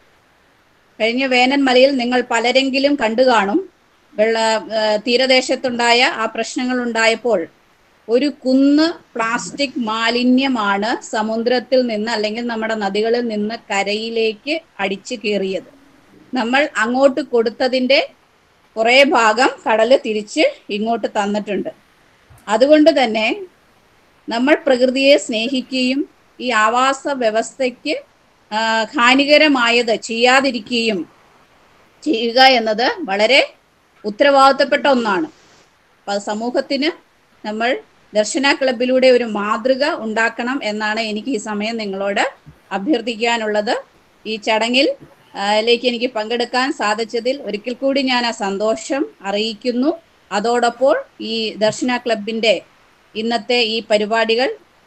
കഴിഞ്ഞ വേനൽമലയിൽ നിങ്ങൾ പലരെങ്കിലും കണ്ടു കാണും വെള്ള ആ, തീരദേശത്തുണ്ടായ ആ പ്രശ്നങ്ങൾ ഉണ്ടായപ്പോൾ ഒരു കുന്ന് പ്ലാസ്റ്റിക് മാലിന്യമാണ് സമുദ്രത്തിൽ നിന്ന് അല്ലെങ്കിൽ നമ്മുടെ നദികളിൽ നിന്ന് കരയിലേക്ക് അടിച്ചു കയറിയത് നമ്മൾ അങ്ങോട്ട് കൊടുത്തതിന്റെ കുറേ ഭാഗം കടല് തിരിച്ച് ഇങ്ങോട്ട് തന്നിട്ടുണ്ട് അതുകൊണ്ട് തന്നെ നമ്മൾ പ്രകൃതിയെ സ്നേഹിക്കുകയും ഈ ആവാസ വ്യവസ്ഥയ്ക്ക് ആ, ഹാനികരമായത് ചെയ്യാതിരിക്കുകയും ചെയ്യുക എന്നത് വളരെ ഉത്തരവാദിത്തപ്പെട്ട ഒന്നാണ് അപ്പൊ അത് സമൂഹത്തിന് നമ്മൾ ദർശന ക്ലബിലൂടെ ഒരു മാതൃക ഉണ്ടാക്കണം എന്നാണ് എനിക്ക് ഈ സമയം നിങ്ങളോട് അഭ്യർത്ഥിക്കാനുള്ളത് ഈ ചടങ്ങിൽ ആ, ലേക്ക് എനിക്ക് പങ്കെടുക്കാൻ സാധിച്ചതിൽ ഒരിക്കൽ കൂടി ഞാൻ ആ സന്തോഷം അറിയിക്കുന്നു അതോടൊപ്പം ഈ ദർശന ക്ലബിന്റെ ഇന്നത്തെ ഈ പരിപാടികൾ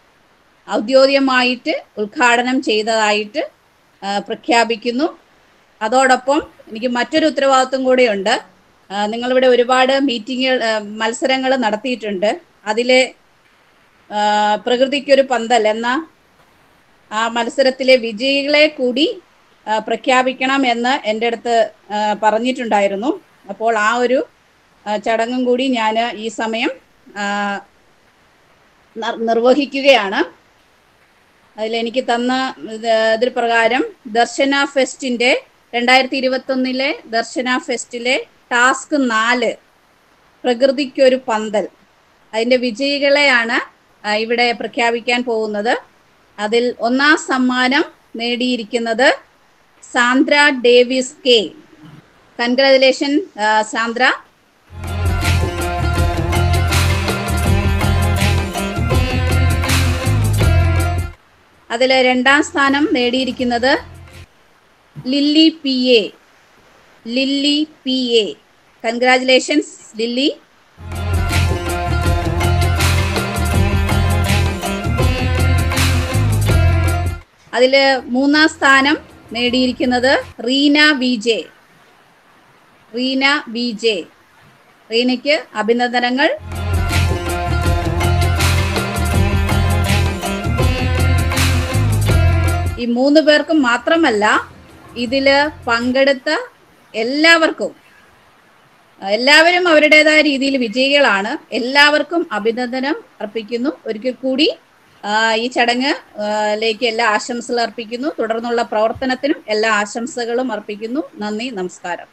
ഔദ്യോഗികമായിട്ട് ഉദ്ഘാടനം ചെയ്തതായിട്ട് ആ, പ്രഖ്യാപിക്കുന്നു അതോടൊപ്പം എനിക്ക് മറ്റൊരു ഉത്തരവാദിത്വം കൂടെയുണ്ട് ആ, നിങ്ങളിവിടെ ഒരുപാട് മീറ്റിങ്ങുകൾ മത്സരങ്ങൾ നടത്തിയിട്ടുണ്ട് അതിലെ ആ, പ്രകൃതിക്കൊരു പന്തൽ എന്ന ആ മത്സരത്തിലെ വിജയികളെ കൂടി ആ, പ്രഖ്യാപിക്കണം എന്ന് എൻ്റെ അടുത്ത് ആ, പറഞ്ഞിട്ടുണ്ടായിരുന്നു അപ്പോൾ ആ ഒരു ആ, ചടങ്ങും കൂടി ഞാൻ ഈ സമയം ആ, നർ- നിർവഹിക്കുകയാണ് അതിലെനിക്ക് തന്ന ഇത് ഇതിൽ പ്രകാരം ദർശന ഫെസ്റ്റിന്റെ രണ്ടായിരത്തി ഇരുപത്തി ഒന്നിലെ ദർശന ഫെസ്റ്റിലെ ടാസ്ക് നാല് പ്രകൃതിക്കൊരു പന്തൽ അതിന്റെ വിജയികളെയാണ് ആ, ഇവിടെ പ്രഖ്യാപിക്കാൻ പോകുന്നത് അതിൽ ഒന്നാം സമ്മാനം നേടിയിരിക്കുന്നത് Sandra Davis K congratulation Sandra അതിൽ രണ്ടാം സ്ഥാനം നേടിയിരിക്കുന്നത് Lily P A Lily P A congratulations Lily അതിൽ മൂന്നാം സ്ഥാനം നേടിയിരിക്കുന്നത് Reena V J Reena V J റീനയ്ക്ക് അഭിനന്ദനങ്ങൾ ഈ മൂന്ന് പേർക്കും മാത്രമല്ല ഇതില് പങ്കെടുത്ത എല്ലാവർക്കും എല്ലാവരും അവരുടേതായ രീതിയിൽ വിജയികളാണ് എല്ലാവർക്കും അഭിനന്ദനം അർപ്പിക്കുന്നു ഒരിക്കൽ കൂടി ആ, ഈ ചടങ്ങ് ആ, ലേക്ക് എല്ലാ ആശംസകൾ അർപ്പിക്കുന്നു തുടർന്നുള്ള പ്രവർത്തനത്തിനും എല്ലാ ആശംസകളും അർപ്പിക്കുന്നു നന്ദി നമസ്കാരം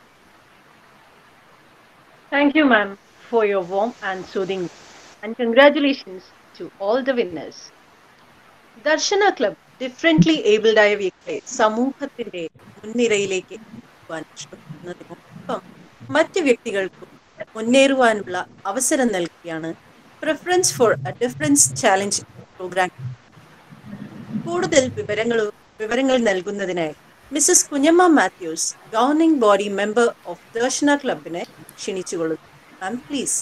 Thank you, ma'am, for your warm and soothing. And congratulations to all the winners. Darshana club differently abled ആയ വ്യക്തികളെ സമൂഹത്തിന്റെ മുൻനിരയിലേക്ക് എത്തിക്കുവാൻ ശ്രമിക്കുന്നതിനൊപ്പം മറ്റ് വ്യക്തികൾക്കും മുന്നേറുവാനുള്ള അവസരം നൽകുകയാണ് preference for a difference challenge programme കൂടുതൽ വിവരങ്ങൾ വിവരങ്ങൾ നൽകുന്നതിനായി Mrs Kunjamma Mathews governing body member of Darshana ക്ലബിനെ ക്ഷണിച്ചുകൊള്ളുന്നു മാം പ്ലീസ്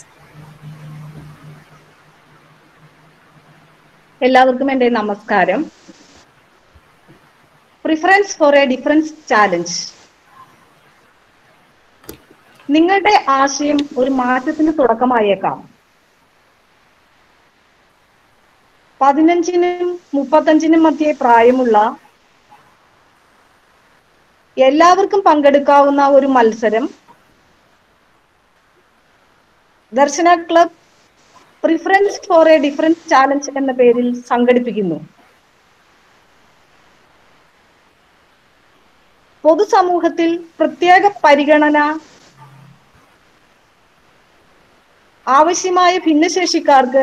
എല്ലാവർക്കും എൻ്റെ നമസ്കാരം preference for a difference challenge നിങ്ങളുടെ ആശയം ഒരു മാറ്റത്തിന് തുടക്കമായേക്കാം പതിനഞ്ചിനും മുപ്പത്തഞ്ചിനും മധ്യേ പ്രായമുള്ള എല്ലാവർക്കും പങ്കെടുക്കാവുന്ന ഒരു മത്സരം Darshana club preference for a difference challenge എന്ന പേരിൽ സംഘടിപ്പിക്കുന്നു പൊതുസമൂഹത്തിൽ പ്രത്യേക പരിഗണന ആവശ്യമായ ഭിന്നശേഷിക്കാർക്ക്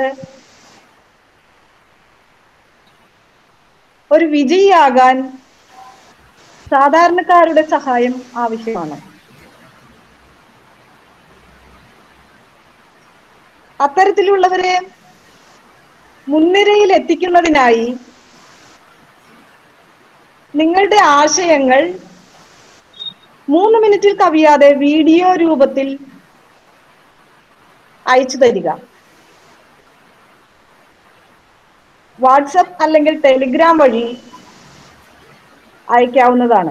ഒരു വിജയിയാകാൻ സാധാരണക്കാരുടെ സഹായം ആവശ്യമാണ് അത്തരത്തിലുള്ളവരെ മുൻനിരയിൽ എത്തിക്കുന്നതിനായി നിങ്ങളുടെ ആശയങ്ങൾ മൂന്ന് മിനിറ്റിൽ കവിയാതെ വീഡിയോ രൂപത്തിൽ അയച്ചു തരിക വാട്സപ്പ് അല്ലെങ്കിൽ ടെലിഗ്രാം വഴി അയക്കാവുന്നതാണ്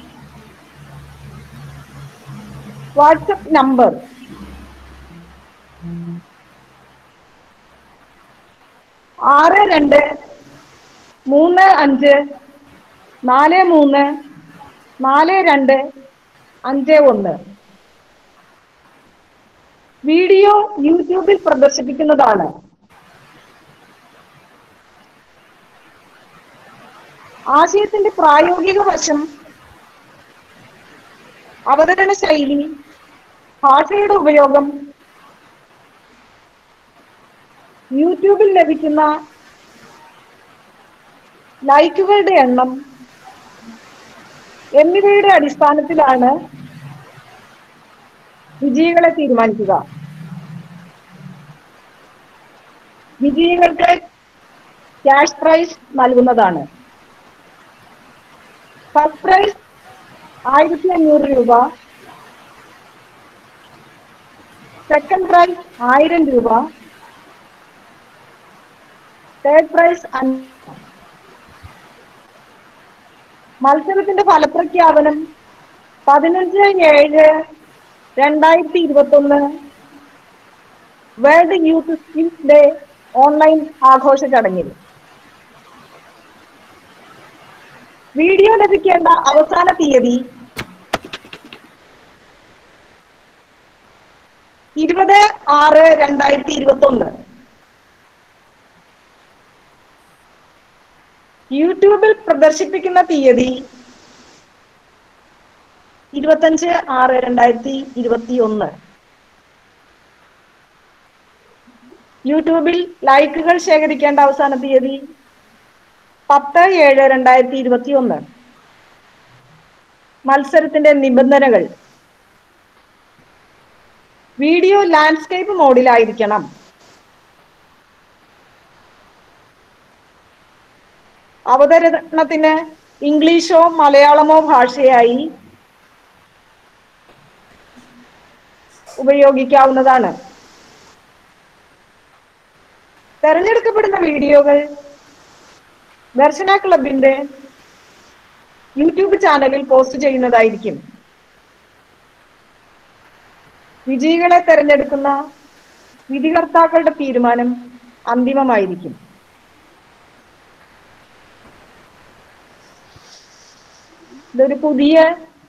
വാട്സപ്പ് നമ്പർ ആറ് രണ്ട് മൂന്ന് അഞ്ച് നാല് മൂന്ന് നാല് രണ്ട് അഞ്ച് ഒന്ന് വീഡിയോ യൂട്യൂബിൽ പ്രദർശിപ്പിക്കുന്നതാണ് ആശയത്തിന്റെ പ്രായോഗിക വശം അവതരണ ശൈലി ഭാഷയുടെ ഉപയോഗം യൂട്യൂബിൽ ലഭിക്കുന്ന ലൈക്കുകളുടെ എണ്ണം എന്നിവയുടെ അടിസ്ഥാനത്തിലാണ് വിജയികളെ തീരുമാനിക്കുക വിജയികൾക്ക് ക്യാഷ് പ്രൈസ് നൽകുന്നതാണ് ഫസ്റ്റ് പ്രൈസ് ആയിരത്തി അഞ്ഞൂറ് രൂപ സെക്കൻഡ് പ്രൈസ് ആയിരം രൂപ തേർഡ് പ്രൈസ് മത്സരത്തിന്റെ ഫലപ്രഖ്യാപനം പതിനഞ്ച് ഏഴ് രണ്ടായിരത്തി ഇരുപത്തി ഒന്ന് world youth skills day online ആഘോഷ ചടങ്ങിൽ വീഡിയോ ലഭിക്കേണ്ട അവസാന തീയതി ഇരുപത് ആറ് രണ്ടായിരത്തി ഇരുപത്തി ഒന്ന് യൂട്യൂബിൽ പ്രദർശിപ്പിക്കുന്ന തീയതി ഇരുപത്തഞ്ച് ആറ് രണ്ടായിരത്തി ഇരുപത്തി ഒന്ന് യൂട്യൂബിൽ ലൈക്കുകൾ ശേഖരിക്കേണ്ട അവസാന തീയതി പത്ത് ഏഴ് രണ്ടായിരത്തി ഇരുപത്തി ഒന്ന് മത്സരത്തിന്റെ നിബന്ധനകൾ വീഡിയോ ലാൻഡ്സ്കേപ്പ് മോഡിലായിരിക്കണം അവതരണത്തിന് ഇംഗ്ലീഷോ മലയാളമോ ഭാഷയായി ഉപയോഗിക്കാവുന്നതാണ് തെരഞ്ഞെടുക്കപ്പെടുന്ന വീഡിയോകൾ ദർശന ക്ലബിന്റെ യൂട്യൂബ് ചാനലിൽ പോസ്റ്റ് ചെയ്യുന്നതായിരിക്കും വിജയികളെ തെരഞ്ഞെടുക്കുന്ന വിധികർത്താക്കളുടെ തീരുമാനം അന്തിമമായിരിക്കും ഇതൊരു പുതിയ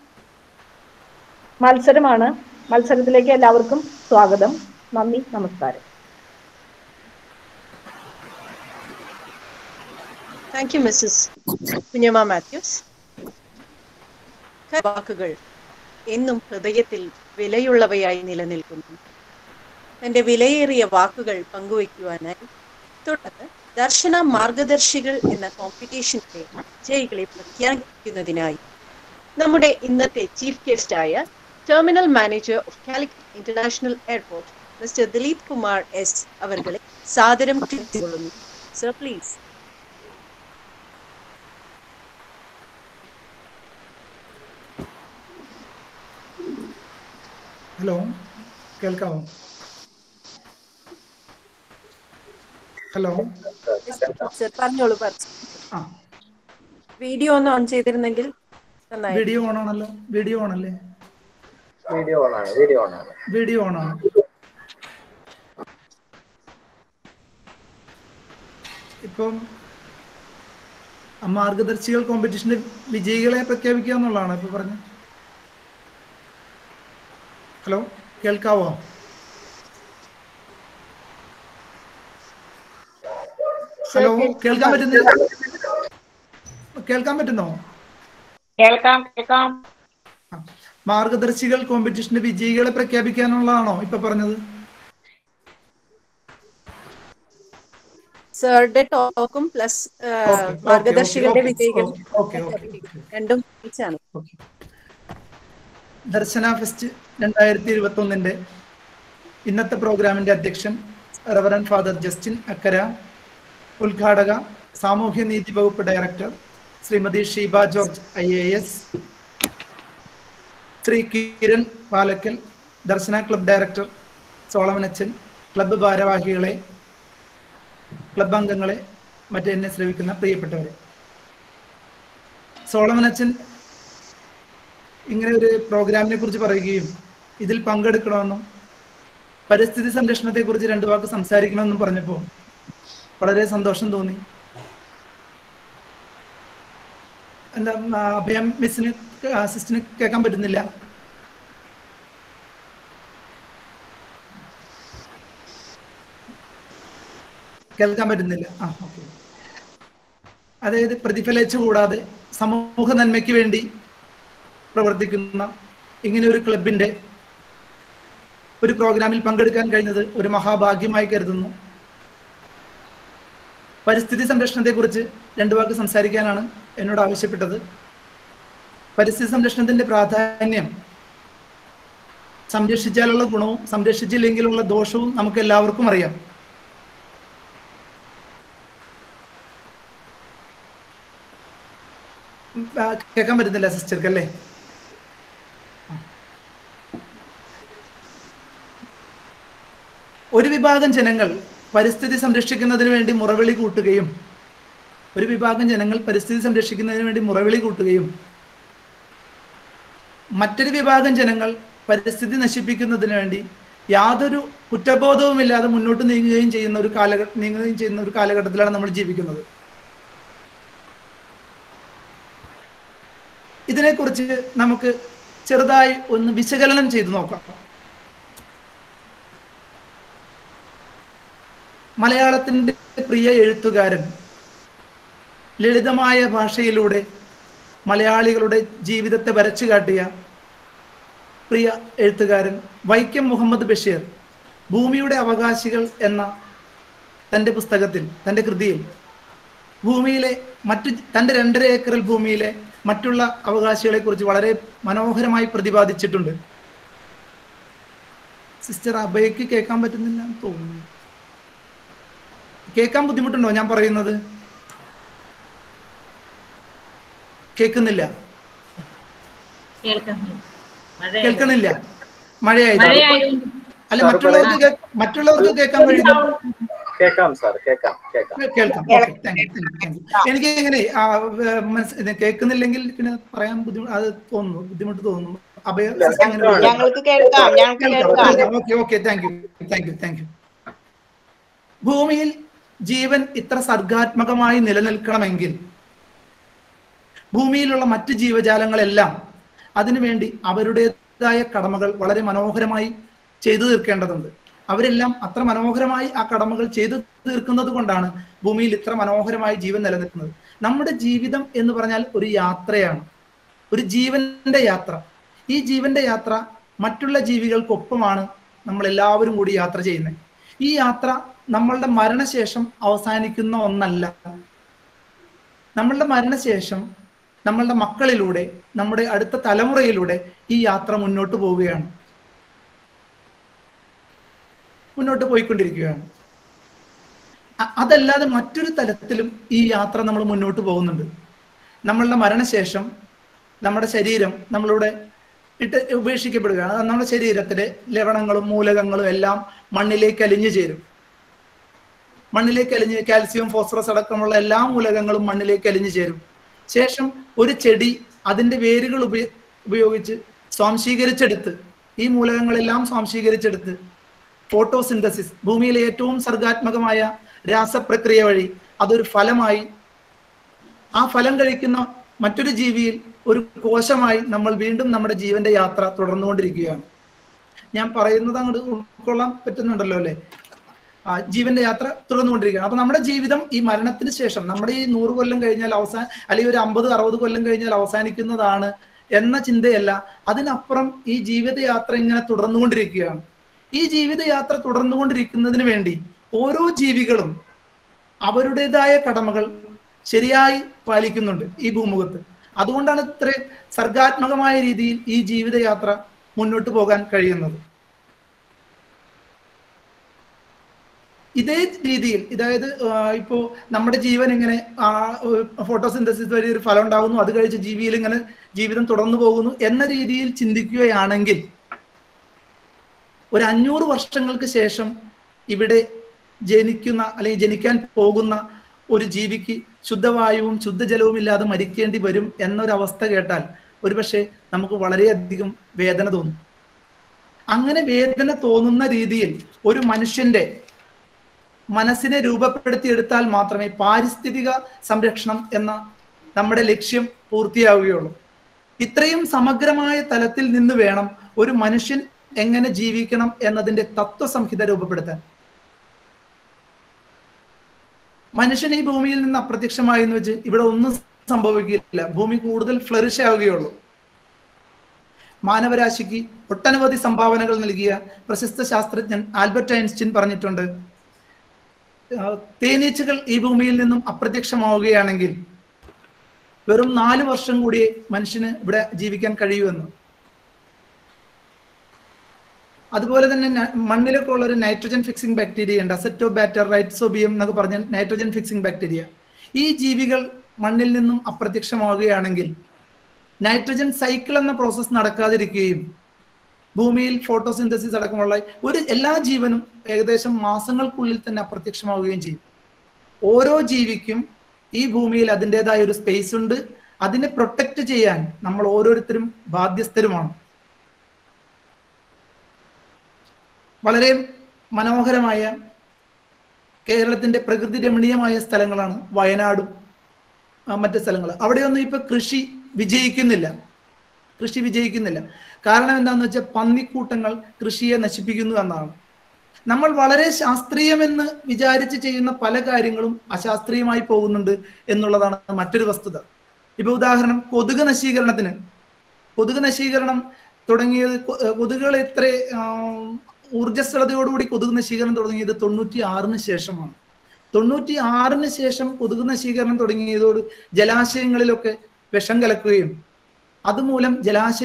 മത്സരമാണ് മത്സരത്തിലേക്ക് എല്ലാവർക്കും സ്വാഗതം നന്ദി നമസ്കാരം thank you Mrs Kunjamma Mathews വാക്കുകൾ എന്നും ഹൃദയത്തിൽ വിലയുള്ളവയായി നിലനിൽക്കുന്നു തന്റെ വിലയേറിയ വാക്കുകൾ പങ്കുവയ്ക്കുവാനായി തുടർന്ന് ദർശന മാർഗദർശികൾ എന്ന കോമ്പറ്റീഷന്റെ വിജയികളെ പ്രഖ്യാപിക്കുന്നതിനായി നമ്മുടെ ഇന്നത്തെ ചീഫ് ഗസ്റ്റായ terminal manager of Calicut international airport mister Dileep Kumar S അവർകളെ സാദരം ക്ഷണിച്ചുകൊള്ളുന്നു സർ പ്ലീസ് ഹലോ കേൾക്കാമോ ഹലോ സർ പറഞ്ഞോളൂ പറഞ്ഞു ആ വീഡിയോ ഒന്ന് ഓൺ ചെയ്തിരുന്നെങ്കിൽ നന്നായി വീഡിയോ ഓൺ ആണല്ലോ വീഡിയോ ഓൺ അല്ലേ വീഡിയോ ഓൺ ആണ് വീഡിയോ ഓൺ ആണ് വീഡിയോ ഓൺ ആണ് ഇപ്പം ആ മാർഗദർശികൾ കോമ്പറ്റീഷന്റെ വിജയികളെ പ്രഖ്യാപിക്കുക എന്നുള്ളതാണ് ഇപ്പൊ പറഞ്ഞത് ഹലോ കേൾക്കാവോ ഹലോ കേൾക്കാൻ പറ്റുന്നില്ല കേൾക്കാൻ പറ്റുന്നോ കേൾക്കാം കേൾക്കാം മാർഗദർശികൾ കോമ്പറ്റീഷന്റെ വിജയികളെ പ്രഖ്യാപിക്കാനുള്ളതാണോ ഇപ്പൊ പറഞ്ഞത് സാറുടെ ടോക്കും പ്ലസ് ഓക്കെ മാർഗദർശികളുടെ വിജയികൾ ഓക്കെ ഓക്കെ രണ്ടും മികച്ചാണ് ദർശന ഫെസ്റ്റ് രണ്ടായിരത്തി ഇരുപത്തി ഒന്നിന്റെ ഇന്നത്തെ പ്രോഗ്രാമിന്റെ അധ്യക്ഷൻ റവറൻ ഫാദർ ജസ്റ്റിൻ അക്കര ഉദ്ഘാടക സാമൂഹ്യ നീതി വകുപ്പ് director Shrimati Sheeba George I A S Shri Kiran Palakkal Darshana club director സോളമനച്ചൻ ക്ലബ്ബ് ഭാരവാഹികളെ ക്ലബ് അംഗങ്ങളെ മറ്റ് എന്നെ ശ്രമിക്കുന്ന പ്രിയപ്പെട്ടവരെ സോളമനച്ചൻ ഇങ്ങനെ ഒരു പ്രോഗ്രാമിനെ കുറിച്ച് പറയുകയും ഇതിൽ പങ്കെടുക്കണമെന്നും പരിസ്ഥിതി സംരക്ഷണത്തെ കുറിച്ച് രണ്ടു വാക്ക് സംസാരിക്കണമെന്നും പറഞ്ഞപ്പോൾ വളരെ സന്തോഷം തോന്നി എന്താ ആ, അഭയം മിസ്സിന് അസിസ്റ്റിന് കേൾക്കാൻ പറ്റുന്നില്ല കേൾക്കാൻ പറ്റുന്നില്ല ആ ഓക്കെ അതായത് പ്രതിഫലിച്ചു കൂടാതെ സമൂഹ നന്മയ്ക്ക് വേണ്ടി പ്രവർത്തിക്കുന്ന ഇങ്ങനെ ഒരു ക്ലബിന്റെ ഒരു പ്രോഗ്രാമിൽ പങ്കെടുക്കാൻ കഴിഞ്ഞത് ഒരു മഹാഭാഗ്യമായി കരുതുന്നു പരിസ്ഥിതി സംരക്ഷണത്തെക്കുറിച്ച് രണ്ടു വാക്ക് സംസാരിക്കാനാണ് എന്നോട് ആവശ്യപ്പെട്ടത് പരിസ്ഥിതി സംരക്ഷണത്തിന്റെ പ്രാധാന്യം സംരക്ഷിച്ചാലുള്ള ഗുണവും സംരക്ഷിച്ചില്ലെങ്കിലുള്ള ദോഷവും നമുക്ക് എല്ലാവർക്കും അറിയാം ഉം, ആ, കേൾക്കാൻ പറ്റുന്നില്ല സിസ്റ്റർക്ക് അല്ലേ ഒരു വിഭാഗം ജനങ്ങൾ പരിസ്ഥിതി സംരക്ഷിക്കുന്നതിന് വേണ്ടി മുറവിളി കൂട്ടുകയും ഒരു വിഭാഗം ജനങ്ങൾ പരിസ്ഥിതി സംരക്ഷിക്കുന്നതിന് വേണ്ടി മുറവിളി കൂട്ടുകയും മറ്റൊരു വിഭാഗം ജനങ്ങൾ പരിസ്ഥിതി നശിപ്പിക്കുന്നതിന് വേണ്ടി യാതൊരു കുറ്റബോധവുമില്ലാതെ മുന്നോട്ട് നീങ്ങുകയും ചെയ്യുന്ന ഒരു കാലഘട്ട നീങ്ങുകയും ചെയ്യുന്ന ഒരു കാലഘട്ടത്തിലാണ് നമ്മൾ ജീവിക്കുന്നത് ഇതിനെക്കുറിച്ച് നമുക്ക് ചെറുതായി ഒന്ന് വിശകലനം ചെയ്തു നോക്കാം മലയാളത്തിൻ്റെ പ്രിയ എഴുത്തുകാരൻ ലളിതമായ ഭാഷയിലൂടെ മലയാളികളുടെ ജീവിതത്തെ വരച്ചു കാട്ടിയ പ്രിയ എഴുത്തുകാരൻ വൈക്കം മുഹമ്മദ് ബഷീർ ഭൂമിയുടെ അവകാശികൾ എന്ന തൻ്റെ പുസ്തകത്തിൽ തൻ്റെ കൃതിയിൽ ഭൂമിയിലെ മറ്റു തൻ്റെ രണ്ടര ഏക്കറിൽ ഭൂമിയിലെ മറ്റുള്ള അവകാശികളെ കുറിച്ച് വളരെ മനോഹരമായി പ്രതിപാദിച്ചിട്ടുണ്ട് സിസ്റ്റർ അഭയ്ക്ക് കേൾക്കാൻ പറ്റുന്നില്ല എന്ന് തോന്നുന്നു കേൾക്കാൻ ബുദ്ധിമുട്ടുണ്ടോ ഞാൻ പറയുന്നത് കേൾക്കുന്നില്ല കേൾക്കാം മഴ കേൾക്കുന്നില്ല മഴയായത് മഴയായതുകൊണ്ട് അല്ല മറ്റുള്ളവർക്ക് കേ- മറ്റുള്ളവർക്ക് കേൾക്കാൻ കഴിയുന്നു കേൾക്കാം സാർ കേൾക്കാം കേൾക്കാം കേൾക്കാം okay thank you thank you എനിക്ക് എങ്ങനെ ആ, വേ- മനസ്സ് ഇത് കേൾക്കുന്നില്ലെങ്കിൽ പിന്നെ പറയാൻ ബുദ്ധിമുട്ട് അത് തോന്നുന്നു ബുദ്ധിമുട്ട് തോന്നുന്നു അഭയ സിസ്റ്റർ എങ്ങനെ പറയും? ഞങ്ങൾക്ക് കേൾക്കാം ഞങ്ങൾക്ക് കേൾക്കാം okay okay thank you thank you thank you ഭൂമിയിൽ ജീവൻ ഇത്ര സർഗാത്മകമായി നിലനിൽക്കണമെങ്കിൽ ഭൂമിയിലുള്ള മറ്റ് ജീവജാലങ്ങളെല്ലാം അതിനുവേണ്ടി അവരുടേതായ കടമകൾ വളരെ മനോഹരമായി ചെയ്തു തീർക്കേണ്ടതുണ്ട് അവരെല്ലാം അത്ര മനോഹരമായി ആ കടമകൾ ചെയ്തു തീർക്കുന്നത് കൊണ്ടാണ് ഭൂമിയിൽ ഇത്ര മനോഹരമായി ജീവൻ നിലനിൽക്കുന്നത് നമ്മുടെ ജീവിതം എന്ന് പറഞ്ഞാൽ ഒരു യാത്രയാണ് ഒരു ജീവന്റെ യാത്ര ഈ ജീവന്റെ യാത്ര മറ്റുള്ള ജീവികൾക്കൊപ്പമാണ് നമ്മൾ എല്ലാവരും കൂടി യാത്ര ചെയ്യുന്നത് ഈ യാത്ര നമ്മളുടെ മരണശേഷം അവസാനിക്കുന്ന ഒന്നല്ല നമ്മളുടെ മരണശേഷം നമ്മളുടെ മക്കളിലൂടെ നമ്മുടെ അടുത്ത തലമുറയിലൂടെ ഈ യാത്ര മുന്നോട്ട് പോവുകയാണ് മുന്നോട്ട് പോയിക്കൊണ്ടിരിക്കുകയാണ് അ- അതല്ലാതെ മറ്റൊരു തലത്തിലും ഈ യാത്ര നമ്മൾ മുന്നോട്ട് പോകുന്നുണ്ട് നമ്മളുടെ മരണശേഷം നമ്മുടെ ശരീരം നമ്മളിവിടെ ഇട്ട് ഉപേക്ഷിക്കപ്പെടുകയാണ് അത് നമ്മുടെ ശരീരത്തിലെ ലവണങ്ങളും മൂലകങ്ങളും എല്ലാം മണ്ണിലേക്ക് അലിഞ്ഞു ചേരും മണ്ണിലേക്ക് അലിഞ്ഞ് കാൽസ്യം ഫോസ്ഫറസ് അടക്കമുള്ള എല്ലാ മൂലകങ്ങളും മണ്ണിലേക്ക് അലിഞ്ഞു ചേരും ശേഷം ഒരു ചെടി അതിന്റെ വേരുകൾ ഉപയോ ഉപയോഗിച്ച് സ്വാംശീകരിച്ചെടുത്ത് ഈ മൂലകങ്ങളെല്ലാം സ്വാംശീകരിച്ചെടുത്ത് ഫോട്ടോസിന്തസിസ് ഭൂമിയിലെ ഏറ്റവും സർഗാത്മകമായ രാസപ്രക്രിയ വഴി അതൊരു ഫലമായി ആ ഫലം കഴിക്കുന്ന മറ്റൊരു ജീവിയിൽ ഒരു കോശമായി നമ്മൾ വീണ്ടും നമ്മുടെ ജീവന്റെ യാത്ര തുടർന്നുകൊണ്ടിരിക്കുകയാണ് ഞാൻ പറയുന്നത് അങ്ങോട്ട് ഉൾക്കൊള്ളാൻ പറ്റുന്നുണ്ടല്ലോ അല്ലെ ആ ജീവന്റെ യാത്ര തുടർന്നുകൊണ്ടിരിക്കുകയാണ് അപ്പൊ നമ്മുടെ ജീവിതം ഈ മരണത്തിന് ശേഷം നമ്മുടെ ഈ നൂറ് കൊല്ലം കഴിഞ്ഞാൽ അവസാന അല്ലെങ്കിൽ ഒരു അമ്പത് അറുപത് കൊല്ലം കഴിഞ്ഞാൽ അവസാനിക്കുന്നതാണ് എന്ന ചിന്തയല്ല അതിനപ്പുറം ഈ ജീവിതയാത്ര ഇങ്ങനെ തുടർന്നുകൊണ്ടിരിക്കുകയാണ് ഈ ജീവിതയാത്ര തുടർന്നുകൊണ്ടിരിക്കുന്നതിന് വേണ്ടി ഓരോ ജീവികളും അവരുടേതായ കടമകൾ ശരിയായി പാലിക്കുന്നുണ്ട് ഈ ഭൂമുഖത്ത് അതുകൊണ്ടാണ് ഇത്ര സർഗാത്മകമായ രീതിയിൽ ഈ ജീവിതയാത്ര മുന്നോട്ട് പോകാൻ കഴിയുന്നത് ഇതേ രീതിയിൽ അതായത് ഇപ്പോ നമ്മുടെ ജീവൻ ഇങ്ങനെ ഫോട്ടോസിന്തസിസ് വഴി ഒരു ഫലം ഉണ്ടാകുന്നു അത് കഴിച്ച് ജീവിയിൽ ഇങ്ങനെ ജീവിതം തുടർന്നു പോകുന്നു എന്ന രീതിയിൽ ചിന്തിക്കുകയാണെങ്കിൽ ഒരു അഞ്ഞൂറ് വർഷങ്ങൾക്ക് ശേഷം ഇവിടെ ജനിക്കുന്ന അല്ലെങ്കിൽ ജനിക്കാൻ പോകുന്ന ഒരു ജീവിക്ക് ശുദ്ധവായുവും ശുദ്ധജലവും ഇല്ലാതെ മരിക്കേണ്ടി വരും എന്നൊരവസ്ഥ കേട്ടാൽ ഒരുപക്ഷെ നമുക്ക് വളരെയധികം വേദന തോന്നും അങ്ങനെ വേദന തോന്നുന്ന രീതിയിൽ ഒരു മനുഷ്യന്റെ മനസ്സിനെ രൂപപ്പെടുത്തിയെടുത്താൽ മാത്രമേ പാരിസ്ഥിതിക സംരക്ഷണം എന്ന നമ്മുടെ ലക്ഷ്യം പൂർത്തിയാവുകയുള്ളൂ ഇത്രയും സമഗ്രമായ തലത്തിൽ നിന്ന് വേണം ഒരു മനുഷ്യൻ എങ്ങനെ ജീവിക്കണം എന്നതിന്റെ തത്വസംഹിത രൂപപ്പെടുത്താൻ മനുഷ്യൻ ഈ ഭൂമിയിൽ നിന്ന് അപ്രത്യക്ഷമായി എന്ന് വെച്ച് ഇവിടെ ഒന്നും സംഭവിക്കില്ല ഭൂമി കൂടുതൽ ഫ്ലറിഷ് ആവുകയുള്ളൂ മാനവരാശിക്ക് ഒട്ടനവധി സംഭാവനകൾ നൽകിയ പ്രശസ്ത ശാസ്ത്രജ്ഞൻ ആൽബർട്ട് ഐൻസ്റ്റീൻ പറഞ്ഞിട്ടുണ്ട് തേനീച്ചകൾ ഈ ഭൂമിയിൽ നിന്നും അപ്രത്യക്ഷമാവുകയാണെങ്കിൽ വെറും നാല് വർഷം കൂടി മനുഷ്യന് ഇവിടെ ജീവിക്കാൻ കഴിയുമെന്ന് അതുപോലെ തന്നെ മണ്ണിലൊക്കെ ഉള്ള ഒരു നൈട്രജൻ ഫിക്സിംഗ് ബാക്ടീരിയ ഉണ്ട് അസറ്റോ ബാറ്റർ റൈറ്റ്സോബിയം എന്നൊക്കെ പറഞ്ഞ നൈട്രജൻ ഫിക്സിംഗ് ബാക്ടീരിയ ഈ ജീവികൾ മണ്ണിൽ നിന്നും അപ്രത്യക്ഷമാവുകയാണെങ്കിൽ നൈട്രജൻ സൈക്കിൾ എന്ന പ്രോസസ്സ് നടക്കാതിരിക്കുകയും ഭൂമിയിൽ ഫോട്ടോസിന്തസിസ് അടക്കമുള്ള ഒരു എല്ലാ ജീവനും ഏകദേശം മാസങ്ങൾക്കുള്ളിൽ തന്നെ അപ്രത്യക്ഷമാവുകയും ചെയ്യും ഓരോ ജീവിക്കും ഈ ഭൂമിയിൽ അതിൻ്റെതായ ഒരു സ്പേസ് ഉണ്ട് അതിനെ പ്രൊട്ടക്റ്റ് ചെയ്യാൻ നമ്മൾ ഓരോരുത്തരും ബാധ്യസ്ഥരുമാണ് വളരെ മനോഹരമായ കേരളത്തിന്റെ പ്രകൃതി രമണീയമായ സ്ഥലങ്ങളാണ് വയനാടും മറ്റു സ്ഥലങ്ങൾ അവിടെയൊന്നും ഇപ്പൊ കൃഷി വിജയിക്കുന്നില്ല കൃഷി വിജയിക്കുന്നില്ല കാരണം എന്താണെന്ന് വെച്ചാൽ പന്നിക്കൂട്ടങ്ങൾ കൃഷിയെ നശിപ്പിക്കുന്നു എന്നാണ് നമ്മൾ വളരെ ശാസ്ത്രീയമെന്ന് വിചാരിച്ച് ചെയ്യുന്ന പല കാര്യങ്ങളും അശാസ്ത്രീയമായി പോകുന്നുണ്ട് എന്നുള്ളതാണ് മറ്റൊരു വസ്തുത ഇപ്പൊ ഉദാഹരണം കൊതുക് നശീകരണത്തിന് കൊതുക് നശീകരണം തുടങ്ങിയത് കൊതുകുകൾ എത്ര ഊർജ്ജസ്വലതയോടുകൂടി കൊതുക് നശീകരണം തുടങ്ങിയത് തൊണ്ണൂറ്റി ആറിന് ശേഷമാണ് തൊണ്ണൂറ്റി ആറിന് ശേഷം കൊതുക് നശീകരണം തുടങ്ങിയതോട് ജലാശയങ്ങളിലൊക്കെ വിഷം കലക്കുകയും അതുമൂലം ജലാശയ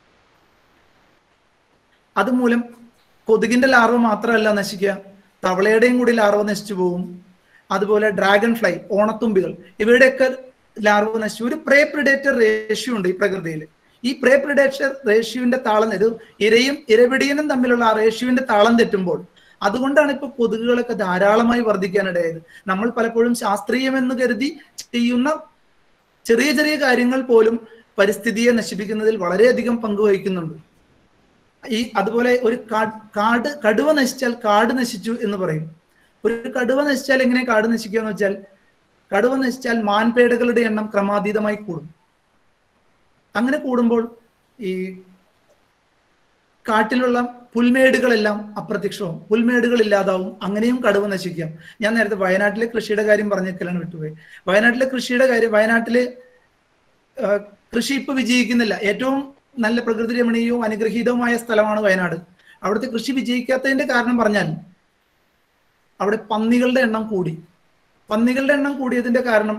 അതുമൂലം കൊതുകിന്റെ ലാർവ മാത്രമല്ല നശിക്കുക തവളയുടെയും കൂടി ലാർവ നശിച്ചു പോകും അതുപോലെ ഡ്രാഗൺ ഫ്ലൈ ഓണത്തുമ്പികൾ ഇവയുടെയൊക്കെ ലാർവ നശിച്ചു ഒരു പ്രേ പ്രിഡേറ്റർ റേഷ്യോ ഉണ്ട് ഈ പ്രകൃതിയിൽ ഈ പ്രേ പ്രിഡേറ്റർ റേഷ്യോന്റെ താളം ഒരു ഇരയും ഇരപിടിയനും തമ്മിലുള്ള ആ റേഷ്യോന്റെ താളം തെറ്റുമ്പോൾ അതുകൊണ്ടാണ് ഇപ്പൊ കൊതുകുകളൊക്കെ ധാരാളമായി വർദ്ധിക്കാനിടയായത് നമ്മൾ പലപ്പോഴും ശാസ്ത്രീയമെന്ന് കരുതി ചെയ്യുന്ന ചെറിയ ചെറിയ കാര്യങ്ങൾ പോലും പരിസ്ഥിതിയെ നശിപ്പിക്കുന്നതിൽ വളരെയധികം പങ്കുവഹിക്കുന്നുണ്ട് ഈ അതുപോലെ ഒരു കാട് കടുവ നശിച്ചാൽ കാട് നശിച്ചു എന്ന് പറയും ഒരു കടുവ നശിച്ചാൽ എങ്ങനെ കാട് നശിക്കുക എന്ന് വെച്ചാൽ കടുവ നശിച്ചാൽ മാൻപേടകളുടെ എണ്ണം ക്രമാതീതമായി കൂടും അങ്ങനെ കൂടുമ്പോൾ ഈ കാട്ടിലുള്ള പുൽമേടുകളെല്ലാം അപ്രത്യക്ഷവും പുൽമേടുകൾ ഇല്ലാതാവും അങ്ങനെയും കടുവ നശിക്കാം ഞാൻ നേരത്തെ വയനാട്ടിലെ കൃഷിയുടെ കാര്യം പറഞ്ഞേക്കലാണ് വിട്ടുപോയി വയനാട്ടിലെ കൃഷിയുടെ കാര്യം വയനാട്ടിലെ കൃഷി ഇപ്പൊ വിജയിക്കുന്നില്ല ഏറ്റവും നല്ല പ്രകൃതി രമണീയവും അനുഗ്രഹീതവുമായ സ്ഥലമാണ് വയനാട് അവിടുത്തെ കൃഷി വിജയിക്കാത്തതിന്റെ കാരണം പറഞ്ഞാൽ അവിടെ പന്നികളുടെ എണ്ണം കൂടി പന്നികളുടെ എണ്ണം കൂടിയതിന്റെ കാരണം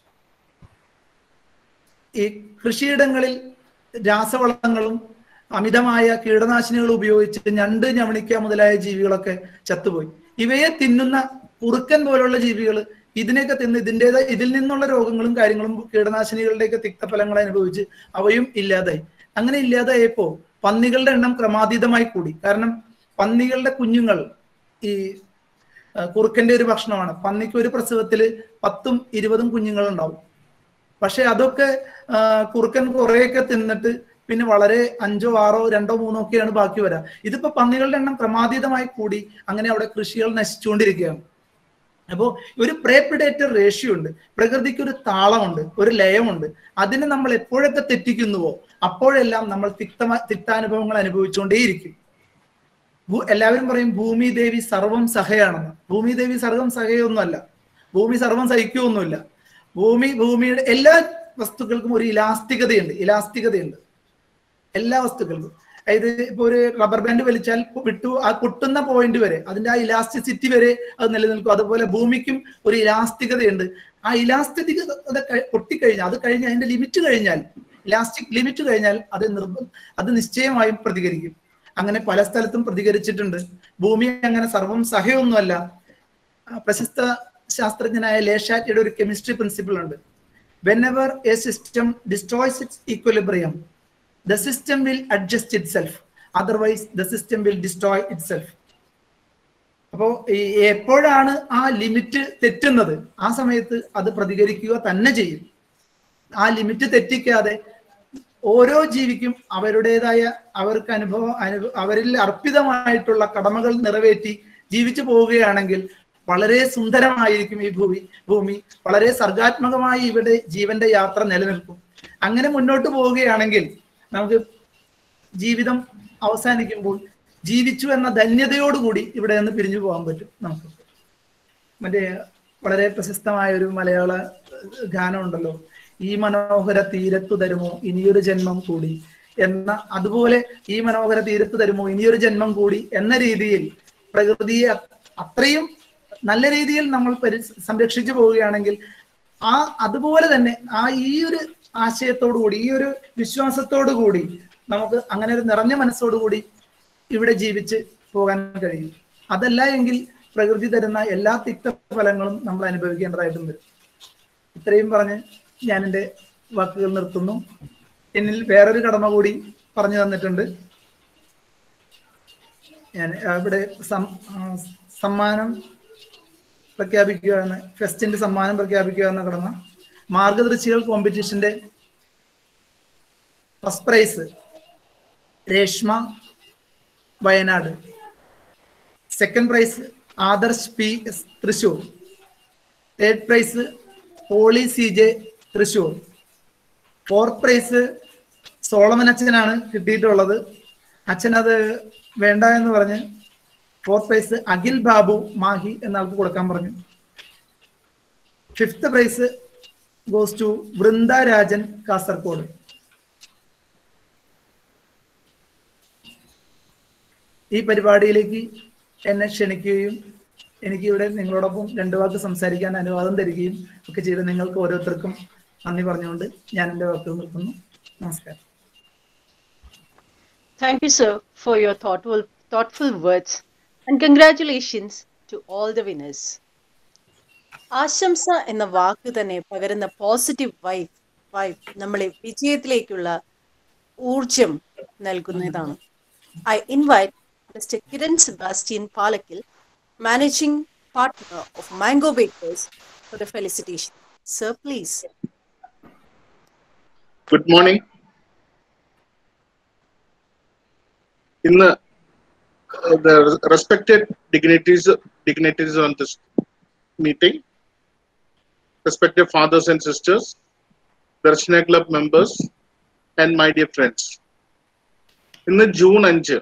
ഈ കൃഷിയിടങ്ങളിൽ രാസവളങ്ങളും അമിതമായ കീടനാശിനികൾ ഉപയോഗിച്ച് ഞണ്ട് ഞവണിക്ക മുതലായ ജീവികളൊക്കെ ചത്തുപോയി ഇവയെ തിന്നുന്ന കുറുക്കൻ പോലുള്ള ജീവികൾ ഇതിനെയൊക്കെ തിന്ന് ഇതിൻ്റെതായ ഇതിൽ നിന്നുള്ള രോഗങ്ങളും കാര്യങ്ങളും കീടനാശിനികളുടെയൊക്കെ തിക്തഫലങ്ങൾ അനുഭവിച്ച് അവയും ഇല്ലാതായി അങ്ങനെ ഇല്ലാതായപ്പോ പന്നികളുടെ എണ്ണം ക്രമാതീതമായി കൂടി കാരണം പന്നികളുടെ കുഞ്ഞുങ്ങൾ ഈ കുറുക്കന്റെ ഒരു ഭക്ഷണമാണ് പന്നിക്ക് ഒരു പ്രസവത്തില് പത്തും ഇരുപതും കുഞ്ഞുങ്ങൾ ഉണ്ടാവും പക്ഷെ അതൊക്കെ കുറുക്കൻ കുറേയൊക്കെ തിന്നിട്ട് പിന്നെ വളരെ അഞ്ചോ ആറോ രണ്ടോ മൂന്നോ ഒക്കെയാണ് ബാക്കി വരാം ഇതിപ്പോ പന്നികളുടെ എണ്ണം ക്രമാതീതമായി കൂടി അങ്ങനെ അവിടെ കൃഷികൾ നശിച്ചുകൊണ്ടിരിക്കുകയാണ് അപ്പോൾ ഒരു പ്രേപ്പിഡേറ്റർ റേഷ്യോ ഉണ്ട് പ്രകൃതിക്ക് ഒരു താളമുണ്ട് ഒരു ലയമുണ്ട് അതിന് നമ്മൾ എപ്പോഴൊക്കെ തെറ്റിക്കുന്നുവോ അപ്പോഴെല്ലാം നമ്മൾ തിക്തമ തിക്താനുഭവങ്ങൾ അനുഭവിച്ചുകൊണ്ടേയിരിക്കും ഭൂ എല്ലാവരും പറയും ഭൂമി ദേവി സർവം സഹയാണെന്ന് ഭൂമി ദേവി സർവം സഹയൊന്നുമല്ല ഭൂമി സർവം സഹിക്കുകയൊന്നുമില്ല ഭൂമി ഭൂമിയുടെ എല്ലാ വസ്തുക്കൾക്കും ഒരു ഇലാസ്തികതയുണ്ട് ഇലാസ്തികതയുണ്ട് എല്ലാ വസ്തുക്കൾക്കും അതായത് ഇപ്പൊ ഒരു റബ്ബർ ബാൻഡ് വലിച്ചാൽ വിട്ടു ആ പൊട്ടുന്ന പോയിന്റ് വരെ അതിന്റെ ആ ഇലാസ്റ്റിസിറ്റി വരെ അത് നിലനിൽക്കും അതുപോലെ ഭൂമിക്കും ഒരു ഇലാസ്തികതയുണ്ട് ആ ഇലാസ്തികത കഴി- പൊട്ടിക്കഴിഞ്ഞാൽ അത് കഴിഞ്ഞ് അതിന്റെ ലിമിറ്റ് കഴിഞ്ഞാൽ ഇലാസ്റ്റിക് ലിമിറ്റ് കഴിഞ്ഞാൽ അത് നിർബന്ധം അത് നിശ്ചയമായും പ്രതികരിക്കും അങ്ങനെ പല സ്ഥലത്തും പ്രതികരിച്ചിട്ടുണ്ട് ഭൂമി അങ്ങനെ സർവം സഹയൊന്നുമല്ല ആ, പ്രശസ്ത ശാസ്ത്രജ്ഞനായ ലേഷാറ്റിയുടെ ഒരു കെമിസ്ട്രി പ്രിൻസിപ്പിൾ ഉണ്ട് whenever a system destroys its equilibrium the system will adjust itself otherwise the system will destroy itself അപ്പോൾ എപ്പോഴാണ് ആ ലിമിറ്റ് തെറ്റുന്നത് ആ സമയത്ത് അത് പ്രതികരിക്കുക തന്നെ ചെയ്യും ആ ലിമിറ്റ് തെറ്റിക്കാതെ ഓരോ ജീവിക്കും അവരുടേതായ അവർക്ക് അനുഭവം അനുഭവ അവരിൽ അർപ്പിതമായിട്ടുള്ള കടമകൾ നിറവേറ്റി ജീവിച്ചു പോവുകയാണെങ്കിൽ വളരെ സുന്ദരമായിരിക്കും ഈ ഭൂമി ഭൂമി വളരെ സർഗാത്മകമായി ഇവിടെ ജീവന്റെ യാത്ര നിലനിൽക്കും അങ്ങനെ മുന്നോട്ട് പോവുകയാണെങ്കിൽ നമുക്ക് ജീവിതം അവസാനിക്കുമ്പോൾ ജീവിച്ചു എന്ന ധന്യതയോടുകൂടി ഇവിടെ നിന്ന് പിരിഞ്ഞു പോകാൻ പറ്റും നമുക്ക് മറ്റേ വളരെ പ്രശസ്തമായ ഒരു മലയാള ഏഹ്, ഗാനം ഉണ്ടല്ലോ ഈ മനോഹര തീരത്തു തരുമോ ഇനിയൊരു ജന്മം കൂടി എന്ന അതുപോലെ ഈ മനോഹര തീരത്ത് തരുമോ ഇനിയൊരു ജന്മം കൂടി എന്ന രീതിയിൽ പ്രകൃതിയെ അ- അത്രയും നല്ല രീതിയിൽ നമ്മൾ പരി സംരക്ഷിച്ചു പോവുകയാണെങ്കിൽ ആ അതുപോലെ തന്നെ ആ ഈ ഒരു ആശയത്തോടു കൂടി ഈ ഒരു വിശ്വാസത്തോടു കൂടി നമുക്ക് അങ്ങനെ ഒരു നിറഞ്ഞ മനസ്സോടു കൂടി ഇവിടെ ജീവിച്ച് പോകാൻ കഴിയും അതല്ല എങ്കിൽ പ്രകൃതി തരുന്ന എല്ലാ തിക്തഫലങ്ങളും നമ്മൾ അനുഭവിക്കേണ്ടതായിട്ടും വരും ഇത്രയും പറഞ്ഞ് ഞാൻ എൻ്റെ വാക്കുകൾ നിർത്തുന്നു എന്നിൽ വേറൊരു കടമ കൂടി പറഞ്ഞു തന്നിട്ടുണ്ട് ഞാൻ ഇവിടെ സം- ആ, സമ്മാനം പ്രഖ്യാപിക്കുക എന്ന ഫെസ്റ്റിന്റെ സമ്മാനം പ്രഖ്യാപിക്കുക എന്ന കടമ മാർഗദർശികൾ കോമ്പറ്റീഷന്റെ first prize Reshma Wayanad second prize Adarsh P S Thrissur third prize Polly C J Thrissur fourth prize Solomon അച്ഛനാണ് കിട്ടിയിട്ടുള്ളത് അച്ഛൻ അത് വേണ്ട എന്ന് പറഞ്ഞ് ഫോർത്ത് പ്രൈസ് അഖിൽ ബാബു മാഹി എന്ന ആൾക്ക് കൊടുക്കാൻ പറഞ്ഞു fifth prize goes to Vrinda Rajan Kasaragod ഈ പരിപാടിയിലേക്ക് എന്നെ ക്ഷണിക്കുകയും എനിക്ക് ഇവിടെ നിങ്ങളോടൊപ്പം രണ്ടു വാക്ക് സംസാരിക്കാൻ അനുവാദം തരികയും ഒക്കെ ചെയ്ത് നിങ്ങൾക്ക് ഓരോരുത്തർക്കും നന്ദി പറഞ്ഞുകൊണ്ട് ഞാൻ എൻ്റെ വാക്കുകൾ നിർത്തുന്നു നമസ്കാരം Thank you, sir, for your thoughtful, thoughtful words, and congratulations to all the winners. ആശംസ എന്ന വാക്ക് തന്നെ പകരുന്ന പോസിറ്റീവ് വൈബ് വൈബ് നമ്മളെ വിജയത്തിലേക്കുള്ള ഊർജം നൽകുന്നതാണ് I invite mister Kiran Sebastian Palakkil managing partner of mango bakers for the felicitation sir please good morning ഇന്ന് the respected dignitaries dignitaries on this meeting respected fathers and sisters Darshana club members and my dear friends ഇന്ന് June അഞ്ച്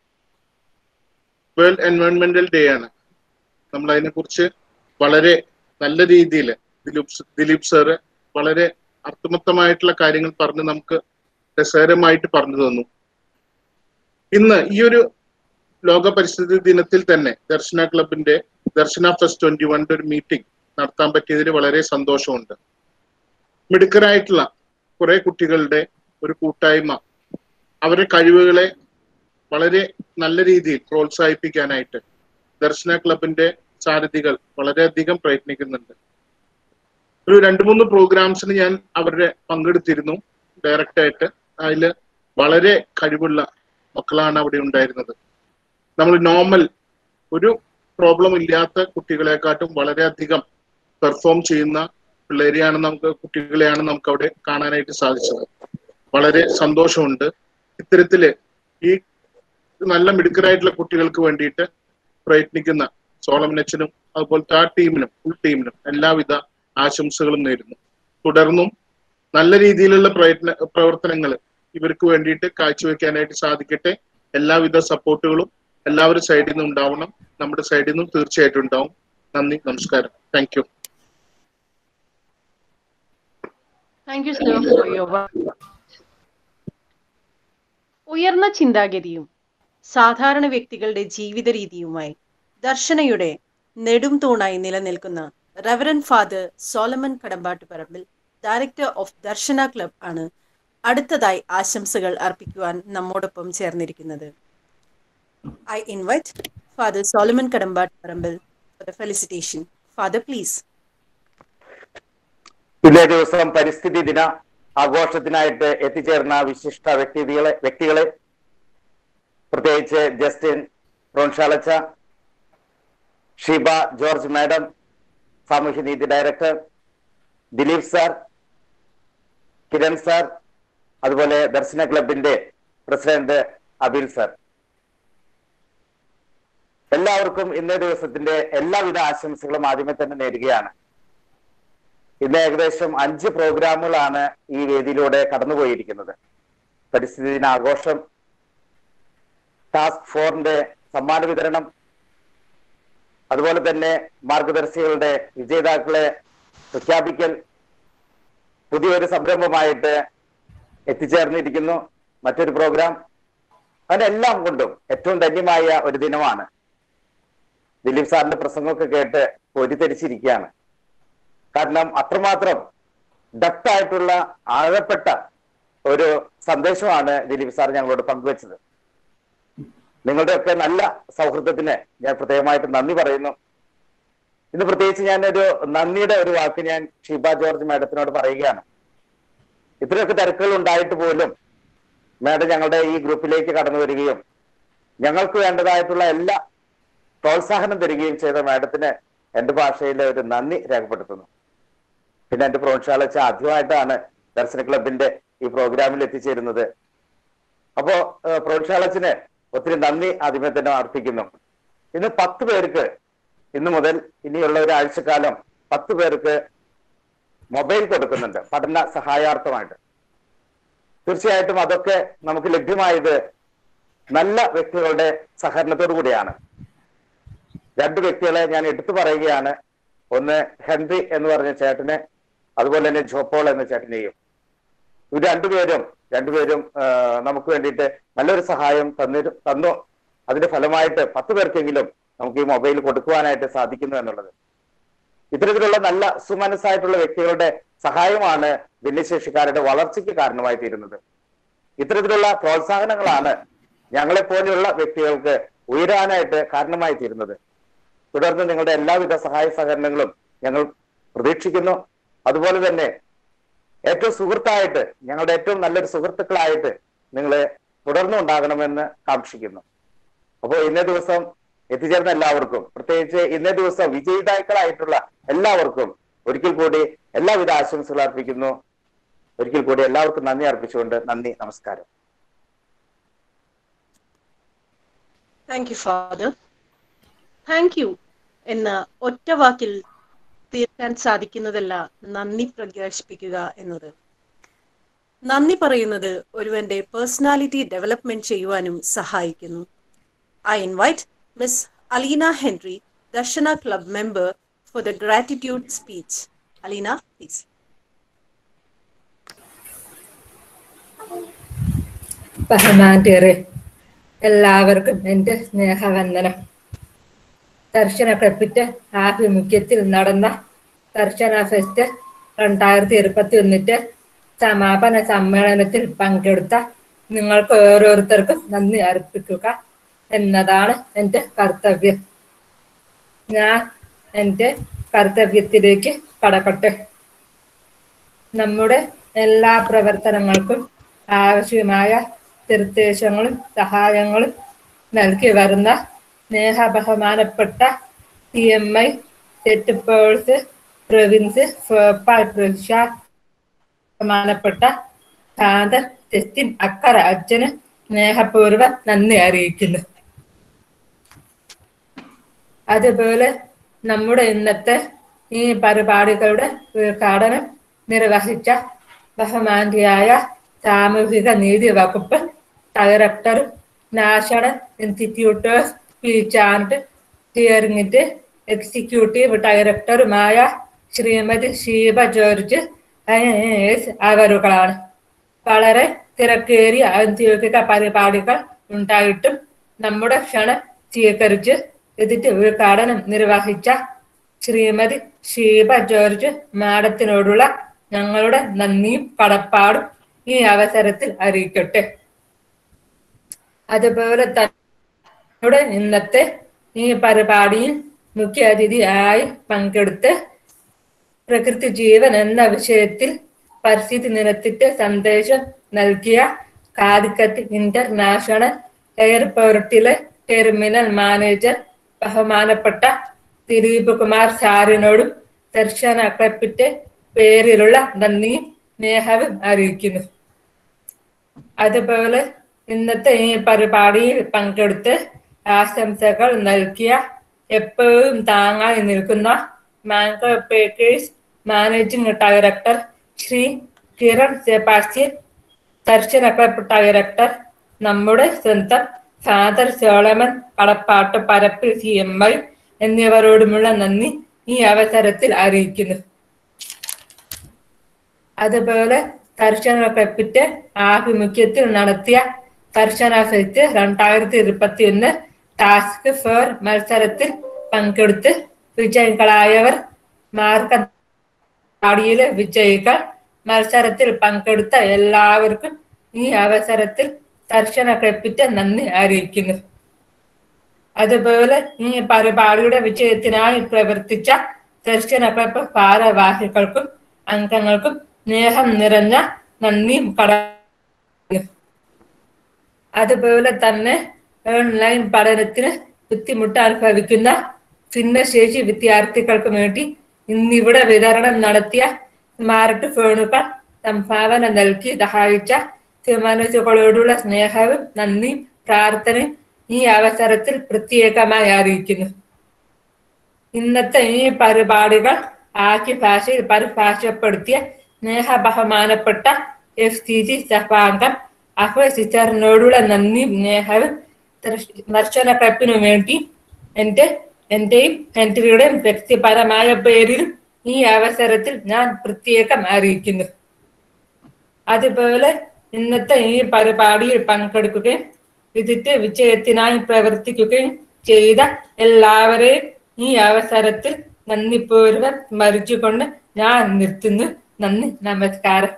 world എൻവയോൺമെന്റൽ day ആണ് നമ്മൾ അതിനെക്കുറിച്ച് വളരെ നല്ല രീതിയിൽ ദിലീപ് സ- ദിലീപ് സാറ് വളരെ അർത്ഥമത്തമായിട്ടുള്ള കാര്യങ്ങൾ പറഞ്ഞ് നമുക്ക് രസകരമായിട്ട് പറഞ്ഞു തന്നു ഇന്ന് ഈ ഒരു ലോക പരിസ്ഥിതി ദിനത്തിൽ തന്നെ ദർശന ക്ലബിന്റെ ദർശന ഫെസ്റ്റ് ട്വന്റി വണ്ണിന്റെ ഒരു മീറ്റിംഗ് നടത്താൻ പറ്റിയതിൽ വളരെ സന്തോഷമുണ്ട് മിടുക്കരായിട്ടുള്ള കുറെ കുട്ടികളുടെ ഒരു കൂട്ടായ്മ അവരുടെ കഴിവുകളെ വളരെ നല്ല രീതിയിൽ പ്രോത്സാഹിപ്പിക്കാനായിട്ട് ദർശന ക്ലബിന്റെ സാരഥികൾ വളരെയധികം പ്രയത്നിക്കുന്നുണ്ട് ഒരു രണ്ട് മൂന്ന് പ്രോഗ്രാംസിന് ഞാൻ അവരുടെ പങ്കെടുത്തിരുന്നു ഡയറക്റ്റ് ആയിട്ട് അതിൽ വളരെ കഴിവുള്ള മക്കളാണ് അവിടെ ഉണ്ടായിരുന്നത് നമ്മൾ നോർമൽ ഒരു പ്രോബ്ലം ഇല്ലാത്ത കുട്ടികളെക്കാട്ടും വളരെയധികം പെർഫോം ചെയ്യുന്ന പിള്ളേരെയാണ് നമുക്ക് കുട്ടികളെയാണ് നമുക്ക് അവിടെ കാണാനായിട്ട് സാധിച്ചത് വളരെ സന്തോഷമുണ്ട് ഇത്തരത്തില് ഈ നല്ല മിടുക്കരായിട്ടുള്ള കുട്ടികൾക്ക് വേണ്ടിയിട്ട് പ്രയത്നിക്കുന്ന സോളമനച്ചനും അതുപോലത്തെ ആ ടീമിനും ഫുൾ ടീമിനും എല്ലാവിധ ആശംസകളും നേരുന്നു തുടർന്നും നല്ല രീതിയിലുള്ള പ്രയത്ന പ്രവർത്തനങ്ങൾ ഇവർക്ക് വേണ്ടിയിട്ട് കാഴ്ചവെക്കാനായിട്ട് സാധിക്കട്ടെ എല്ലാവിധ സപ്പോർട്ടുകളും എല്ലാവരും സൈഡിൽ നിന്നും ഉണ്ടാവണം നമ്മുടെ സൈഡിൽ നിന്നും തീർച്ചയായിട്ടും ഉണ്ടാവും നന്ദി നമസ്കാരം thank you thank you sir for your ഉയർന്ന ചിന്താഗതിയും സാധാരണ വ്യക്തികളുടെ ജീവിത രീതിയുമായി ദർശനയുടെ നെടും തൂണായി നിലനിൽക്കുന്ന reverend father Solomon Kadambattuparambil director of Darshana club ആണ് അടുത്തതായി ആശംസകൾ അർപ്പിക്കുവാൻ നമ്മോടൊപ്പം ചേർന്നിരിക്കുന്നത് I invite father Solomon Kadambattuparambil for the felicitation father please ഇന്നേ ദിവസം പരിസ്ഥിതി ദിന ആഘോഷത്തിനായിട്ട് എത്തിച്ചേർന്ന വിശിഷ്ട വ്യക്തികളെ വ്യക്തികളെ പ്രത്യേകിച്ച് ജസ്റ്റിൻ റോൺഷാലച്ച ഷീബ ജോർജ് മാഡം സാമൂഹ്യനീതി director Dileep sir Kiran sir അതുപോലെ ദർശന ക്ലബിന്റെ പ്രസിഡന്റ് അബിൽ സാർ എല്ലാവർക്കും ഇന്നേ ദിവസത്തിന്റെ എല്ലാവിധ ആശംസകളും ആദ്യമേ തന്നെ നേരുകയാണ് ഇന്ന് ഏകദേശം അഞ്ച് പ്രോഗ്രാമുകളാണ് ഈ വേദിയിലൂടെ കടന്നുപോയിരിക്കുന്നത് പരിസ്ഥിതി ദിനാഘോഷം ടാസ്ക് ഫോറിന്റെ സമ്മാന വിതരണം അതുപോലെ തന്നെ മാർഗദർശികളുടെ വിജയിതാക്കളെ പ്രഖ്യാപിക്കൽ പുതിയൊരു സംരംഭമായിട്ട് എത്തിച്ചേർന്നിരിക്കുന്നു മറ്റൊരു പ്രോഗ്രാം അതിനെല്ലാം കൊണ്ടും ഏറ്റവും ധന്യമായ ഒരു ദിനമാണ് ദിലീപ് സാറിന്റെ പ്രസംഗമൊക്കെ കേട്ട് പൊരിതരിച്ചിരിക്കുകയാണ് കാരണം അത്രമാത്രം ഡെപ്ത് ആയിട്ടുള്ള ആഴപ്പെട്ട ഒരു സന്ദേശമാണ് ദിലീപ് സാർ ഞങ്ങളോട് പങ്കുവച്ചത് നിങ്ങളുടെയൊക്കെ നല്ല സൗഹൃദത്തിന് ഞാൻ പ്രത്യേകമായിട്ട് നന്ദി പറയുന്നു ഇന്ന് പ്രത്യേകിച്ച് ഞാനൊരു നന്ദിയുടെ ഒരു വാക്ക് ഞാൻ ഷീബ ജോർജ് മാഡത്തിനോട് പറയുകയാണ് ഇത്രയൊക്കെ തിരക്കുകൾ ഉണ്ടായിട്ട് പോലും മാഡം ഞങ്ങളുടെ ഈ ഗ്രൂപ്പിലേക്ക് കടന്നു വരികയും ഞങ്ങൾക്ക് വേണ്ടതായിട്ടുള്ള എല്ലാ പ്രോത്സാഹനം തരികയും ചെയ്ത മാഡത്തിന് എന്റെ ഭാഷയിൽ ഒരു നന്ദി രേഖപ്പെടുത്തുന്നു പിന്നെ എന്റെ പ്രോത്സാഹിച്ച ആദ്യമായിട്ടാണ് ദർശന ക്ലബിന്റെ ഈ പ്രോഗ്രാമിൽ എത്തിച്ചേരുന്നത് അപ്പോ പ്രോത്സാഹനത്തിന് ഒത്തിരി നന്ദി ആദ്യമേ തന്നെ അർപ്പിക്കുന്നു ഇന്ന് പത്ത് പേർക്ക് ഇന്ന് മുതൽ ഇനിയുള്ള ഒരു ആഴ്ചക്കാലം പത്ത് പേർക്ക് മൊബൈൽ കൊടുക്കുന്നുണ്ട് പഠന സഹായാർത്ഥമായിട്ട് തീർച്ചയായിട്ടും അതൊക്കെ നമുക്ക് ലഭ്യമായത് നല്ല വ്യക്തികളുടെ സഹകരണത്തോടു കൂടിയാണ് രണ്ട് വ്യക്തികളെ ഞാൻ എടുത്തു പറയുകയാണ് ഒന്ന് ഹെൻറി എന്ന് പറഞ്ഞ ചേട്ടനെ അതുപോലെ തന്നെ ജോപ്പോൾ എന്ന ചേട്ടനെയും ഇവർ രണ്ടുപേരും രണ്ടുപേരും ആ, നമുക്ക് വേണ്ടിയിട്ട് നല്ലൊരു സഹായം തന്നിരു തന്നു അതിന്റെ ഫലമായിട്ട് പത്ത് പേർക്കെങ്കിലും നമുക്ക് ഈ മൊബൈൽ കൊടുക്കുവാനായിട്ട് സാധിക്കുന്നു എന്നുള്ളത് ഇത്തരത്തിലുള്ള നല്ല സുമനസ്സായിട്ടുള്ള വ്യക്തികളുടെ സഹായമാണ് ഭിന്നശേഷിക്കാരുടെ വളർച്ചയ്ക്ക് കാരണമായി തീരുന്നത് ഇത്തരത്തിലുള്ള പ്രോത്സാഹനങ്ങളാണ് ഞങ്ങളെ പോലെയുള്ള വ്യക്തികൾക്ക് ഉയരാനായിട്ട് കാരണമായി തീരുന്നത് തുടർന്ന് നിങ്ങളുടെ എല്ലാവിധ സഹായ സഹകരണങ്ങളും ഞങ്ങൾ പ്രതീക്ഷിക്കുന്നു അതുപോലെ തന്നെ ഏറ്റവും സുഹൃത്തായിട്ട് ഞങ്ങളുടെ ഏറ്റവും നല്ലൊരു സുഹൃത്തുക്കളായിട്ട് നിങ്ങളെ തുടർന്നും ഉണ്ടാകണമെന്ന് കാക്ഷിക്കുന്നു അപ്പോൾ ഇന്നേ ദിവസം എത്തിച്ചേർന്ന എല്ലാവർക്കും പ്രത്യേകിച്ച് ഇന്നേ ദിവസം വിജയിതാക്കളായിട്ടുള്ള എല്ലാവർക്കും ഒരിക്കൽ കൂടി എല്ലാവിധ ആശംസകൾ അർപ്പിക്കുന്നു ഒരിക്കൽ കൂടി എല്ലാവർക്കും നന്ദി അർപ്പിച്ചുകൊണ്ട് നന്ദി നമസ്കാരം thank you father thank you എന്ന ഒറ്റ വാക്കിൽ തീർക്കാൻ സാധിക്കുന്നതല്ല നന്ദി പ്രകാശിപ്പിക്കുക എന്നത് നന്ദി പറയുന്നത് ഒരുവന്റെ പേഴ്സണാലിറ്റി ഡെവലപ്മെന്റ് ചെയ്യുവാനും സഹായിക്കുന്നു I invite miss Aleena Henry Darshana club member for the gratitude speech Aleena please ബഹുമാന്യരെ എല്ലാവർക്കും എൻ്റെ സ്നേഹവന്ദനം ദർശന ക്ലബിന്റെ ആഭിമുഖ്യത്തിൽ നടന്ന ദർശന ഫെസ്റ്റ് രണ്ടായിരത്തി ഇരുപത്തി ഒന്നിന്റെ സമാപന സമ്മേളനത്തിൽ പങ്കെടുത്ത നിങ്ങൾക്ക് ഓരോരുത്തർക്കും നന്ദി അർപ്പിക്കുക എന്നതാണ് എൻ്റെ കർത്തവ്യം ഞാൻ എൻ്റെ കർത്തവ്യത്തിലേക്ക് കടക്കട്ടെ നമ്മുടെ എല്ലാ പ്രവർത്തനങ്ങൾക്കും ആവശ്യമായ നിർദ്ദേശങ്ങളും സഹായങ്ങളും നൽകി വരുന്ന സ്നേഹ ബഹുമാനപ്പെട്ട ടി എം ഐ സെറ്റ് പേഴ്സ് പ്രൊവിൻസ് ഭോപ്പാൽ പ്രവിശ്യ ബഹുമാനപ്പെട്ട കാന്തൻ ജസ്റ്റിൻ അക്കര അച്ഛന് സ്നേഹപൂർവ്വം നന്ദി അറിയിക്കുന്നു അതുപോലെ നമ്മുടെ ഇന്നത്തെ ഈ പരിപാടികളുടെ ഉദ്ഘാടനം നിർവഹിച്ച ബഹുമാന്തിയായ സാമൂഹിക നീതി വകുപ്പ് ഡയറക്ടറും national institute of speech and ഹിയറിംഗിന്റെ എക്സിക്യൂട്ടീവ് ഡയറക്ടറുമായ ശ്രീമതി ഷീബ ജോർജ് IAS അവരുകളാണ് വളരെ തിരക്കേറിയ ഔദ്യോഗിക പരിപാടികൾ ഉണ്ടായിട്ടും നമ്മുടെ ക്ഷണം സ്വീകരിച്ച് ഇതിന്റെ ഉദ്ഘാടനം നിർവഹിച്ച ശ്രീമതി ഷീബ ജോർജ് മാഡത്തിനോടുള്ള ഞങ്ങളുടെ നന്ദിയും കടപ്പാടും ഈ അവസരത്തിൽ അറിയിക്കട്ടെ അതുപോലെ തന്നെ ഇന്നത്തെ ഈ പരിപാടിയിൽ മുഖ്യ അതിഥിയായി പങ്കെടുത്ത് പ്രകൃതി ജീവൻ എന്ന വിഷയത്തിൽ പരിസ്ഥിതി ദിനത്തിന്റെ സന്ദേശം നൽകിയ കാലിക്കറ്റ് ഇന്റർനാഷണൽ എയർപോർട്ടിലെ ടെർമിനൽ മാനേജർ ബഹുമാനപ്പെട്ട ദിലീപ് കുമാർ സാറിനോടും ദർശന ക്ലബിന്റെ പേരിലുള്ള നന്ദിയും സ്നേഹവും അറിയിക്കുന്നു അതുപോലെ ഇന്നത്തെ ഈ പരിപാടിയിൽ പങ്കെടുത്ത് ആശംസകൾ നൽകിയ എപ്പോഴും താങ്ങായി നിൽക്കുന്ന mango packers managing director Shri Kiran Sebastian Darshana club director നമ്മുടെ സ്വന്തം ഫാദർ സോളമൻ കടപ്പാട്ട് പരപ്പിൽ സി എം ഐ എന്നിവരോടുമുള്ള നന്ദി ഈ അവസരത്തിൽ അറിയിക്കുന്നു അതുപോലെ ദർശന ക്ലബിന്റെ ആഭിമുഖ്യത്തിൽ നടത്തിയ ദർശന ഫെസ്റ്റ് രണ്ടായിരത്തി ഇരുപത്തി ഒന്ന് ടാസ്ക് ഫോർ മത്സരത്തിൽ പങ്കെടുത്ത് വിജയികളായവർ മാർക്കടിയിലെ വിജയികൾ മത്സരത്തിൽ പങ്കെടുത്ത എല്ലാവർക്കും ഈ അവസരത്തിൽ ദർശന ക്ലബിന്റെ നന്ദി അറിയിക്കുന്നു അതുപോലെ ഈ പരിപാടിയുടെ വിജയത്തിനായി പ്രവർത്തിച്ച ദർശന ക്ലബ് ഭാരവാഹികൾക്കും അംഗങ്ങൾക്കും സ്നേഹം നിറഞ്ഞ നന്ദിയും കട അതുപോലെ തന്നെ ഓൺലൈൻ പഠനത്തിന് ബുദ്ധിമുട്ട് അനുഭവിക്കുന്ന ഭിന്നശേഷി വിദ്യാർത്ഥികൾക്ക് വേണ്ടി ഇന്നിവിടെ വിതരണം നടത്തിയ സ്മാർട്ട് ഫോണുകൾ സംഭാവന നൽകി സഹായിച്ച മനസ്സുകളോടുള്ള സ്നേഹവും നന്ദിയും പ്രാർത്ഥനയും ഈ അവസരത്തിൽ പ്രത്യേകമായി അറിയിക്കുന്നു ഇന്നത്തെ ഈ പരിപാടികൾ ആദ്യ ഭാഷയിൽ പരിഭാഷപ്പെടുത്തിയ സ്നേഹ ബഹുമാനപ്പെട്ട എഫ് സി ജി സഭാംഗം അഹോ സിസ്റ്ററിനോടുള്ള നന്ദിയും സ്നേഹവും ദർശന ക്ലബിനു വേണ്ടി എൻ്റെ എന്റെയും എൻ്റെയുടെയും വ്യക്തിപരമായ പേരിൽ ഈ അവസരത്തിൽ ഞാൻ പ്രത്യേകം അറിയിക്കുന്നു അതുപോലെ ഇന്നത്തെ ഈ പരിപാടിയിൽ പങ്കെടുക്കുകയും ഇതിന്റെ വിജയത്തിനായി പ്രവർത്തിക്കുകയും ചെയ്ത എല്ലാവരെയും ഈ അവസരത്തിൽ നന്ദിപൂർവ്വം സ്മരിച്ചുകൊണ്ട് ഞാൻ നിർത്തുന്നു നന്ദി നമസ്കാരം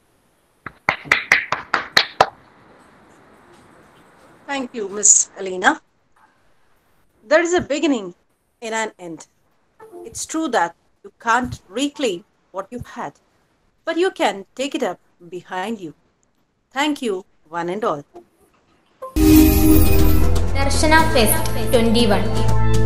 Thank you, Miss Alina. There is a beginning and an end. It's true that you can't reclaim what you had, but you can take it up behind you. Thank you, one and all. Darshana fest twenty one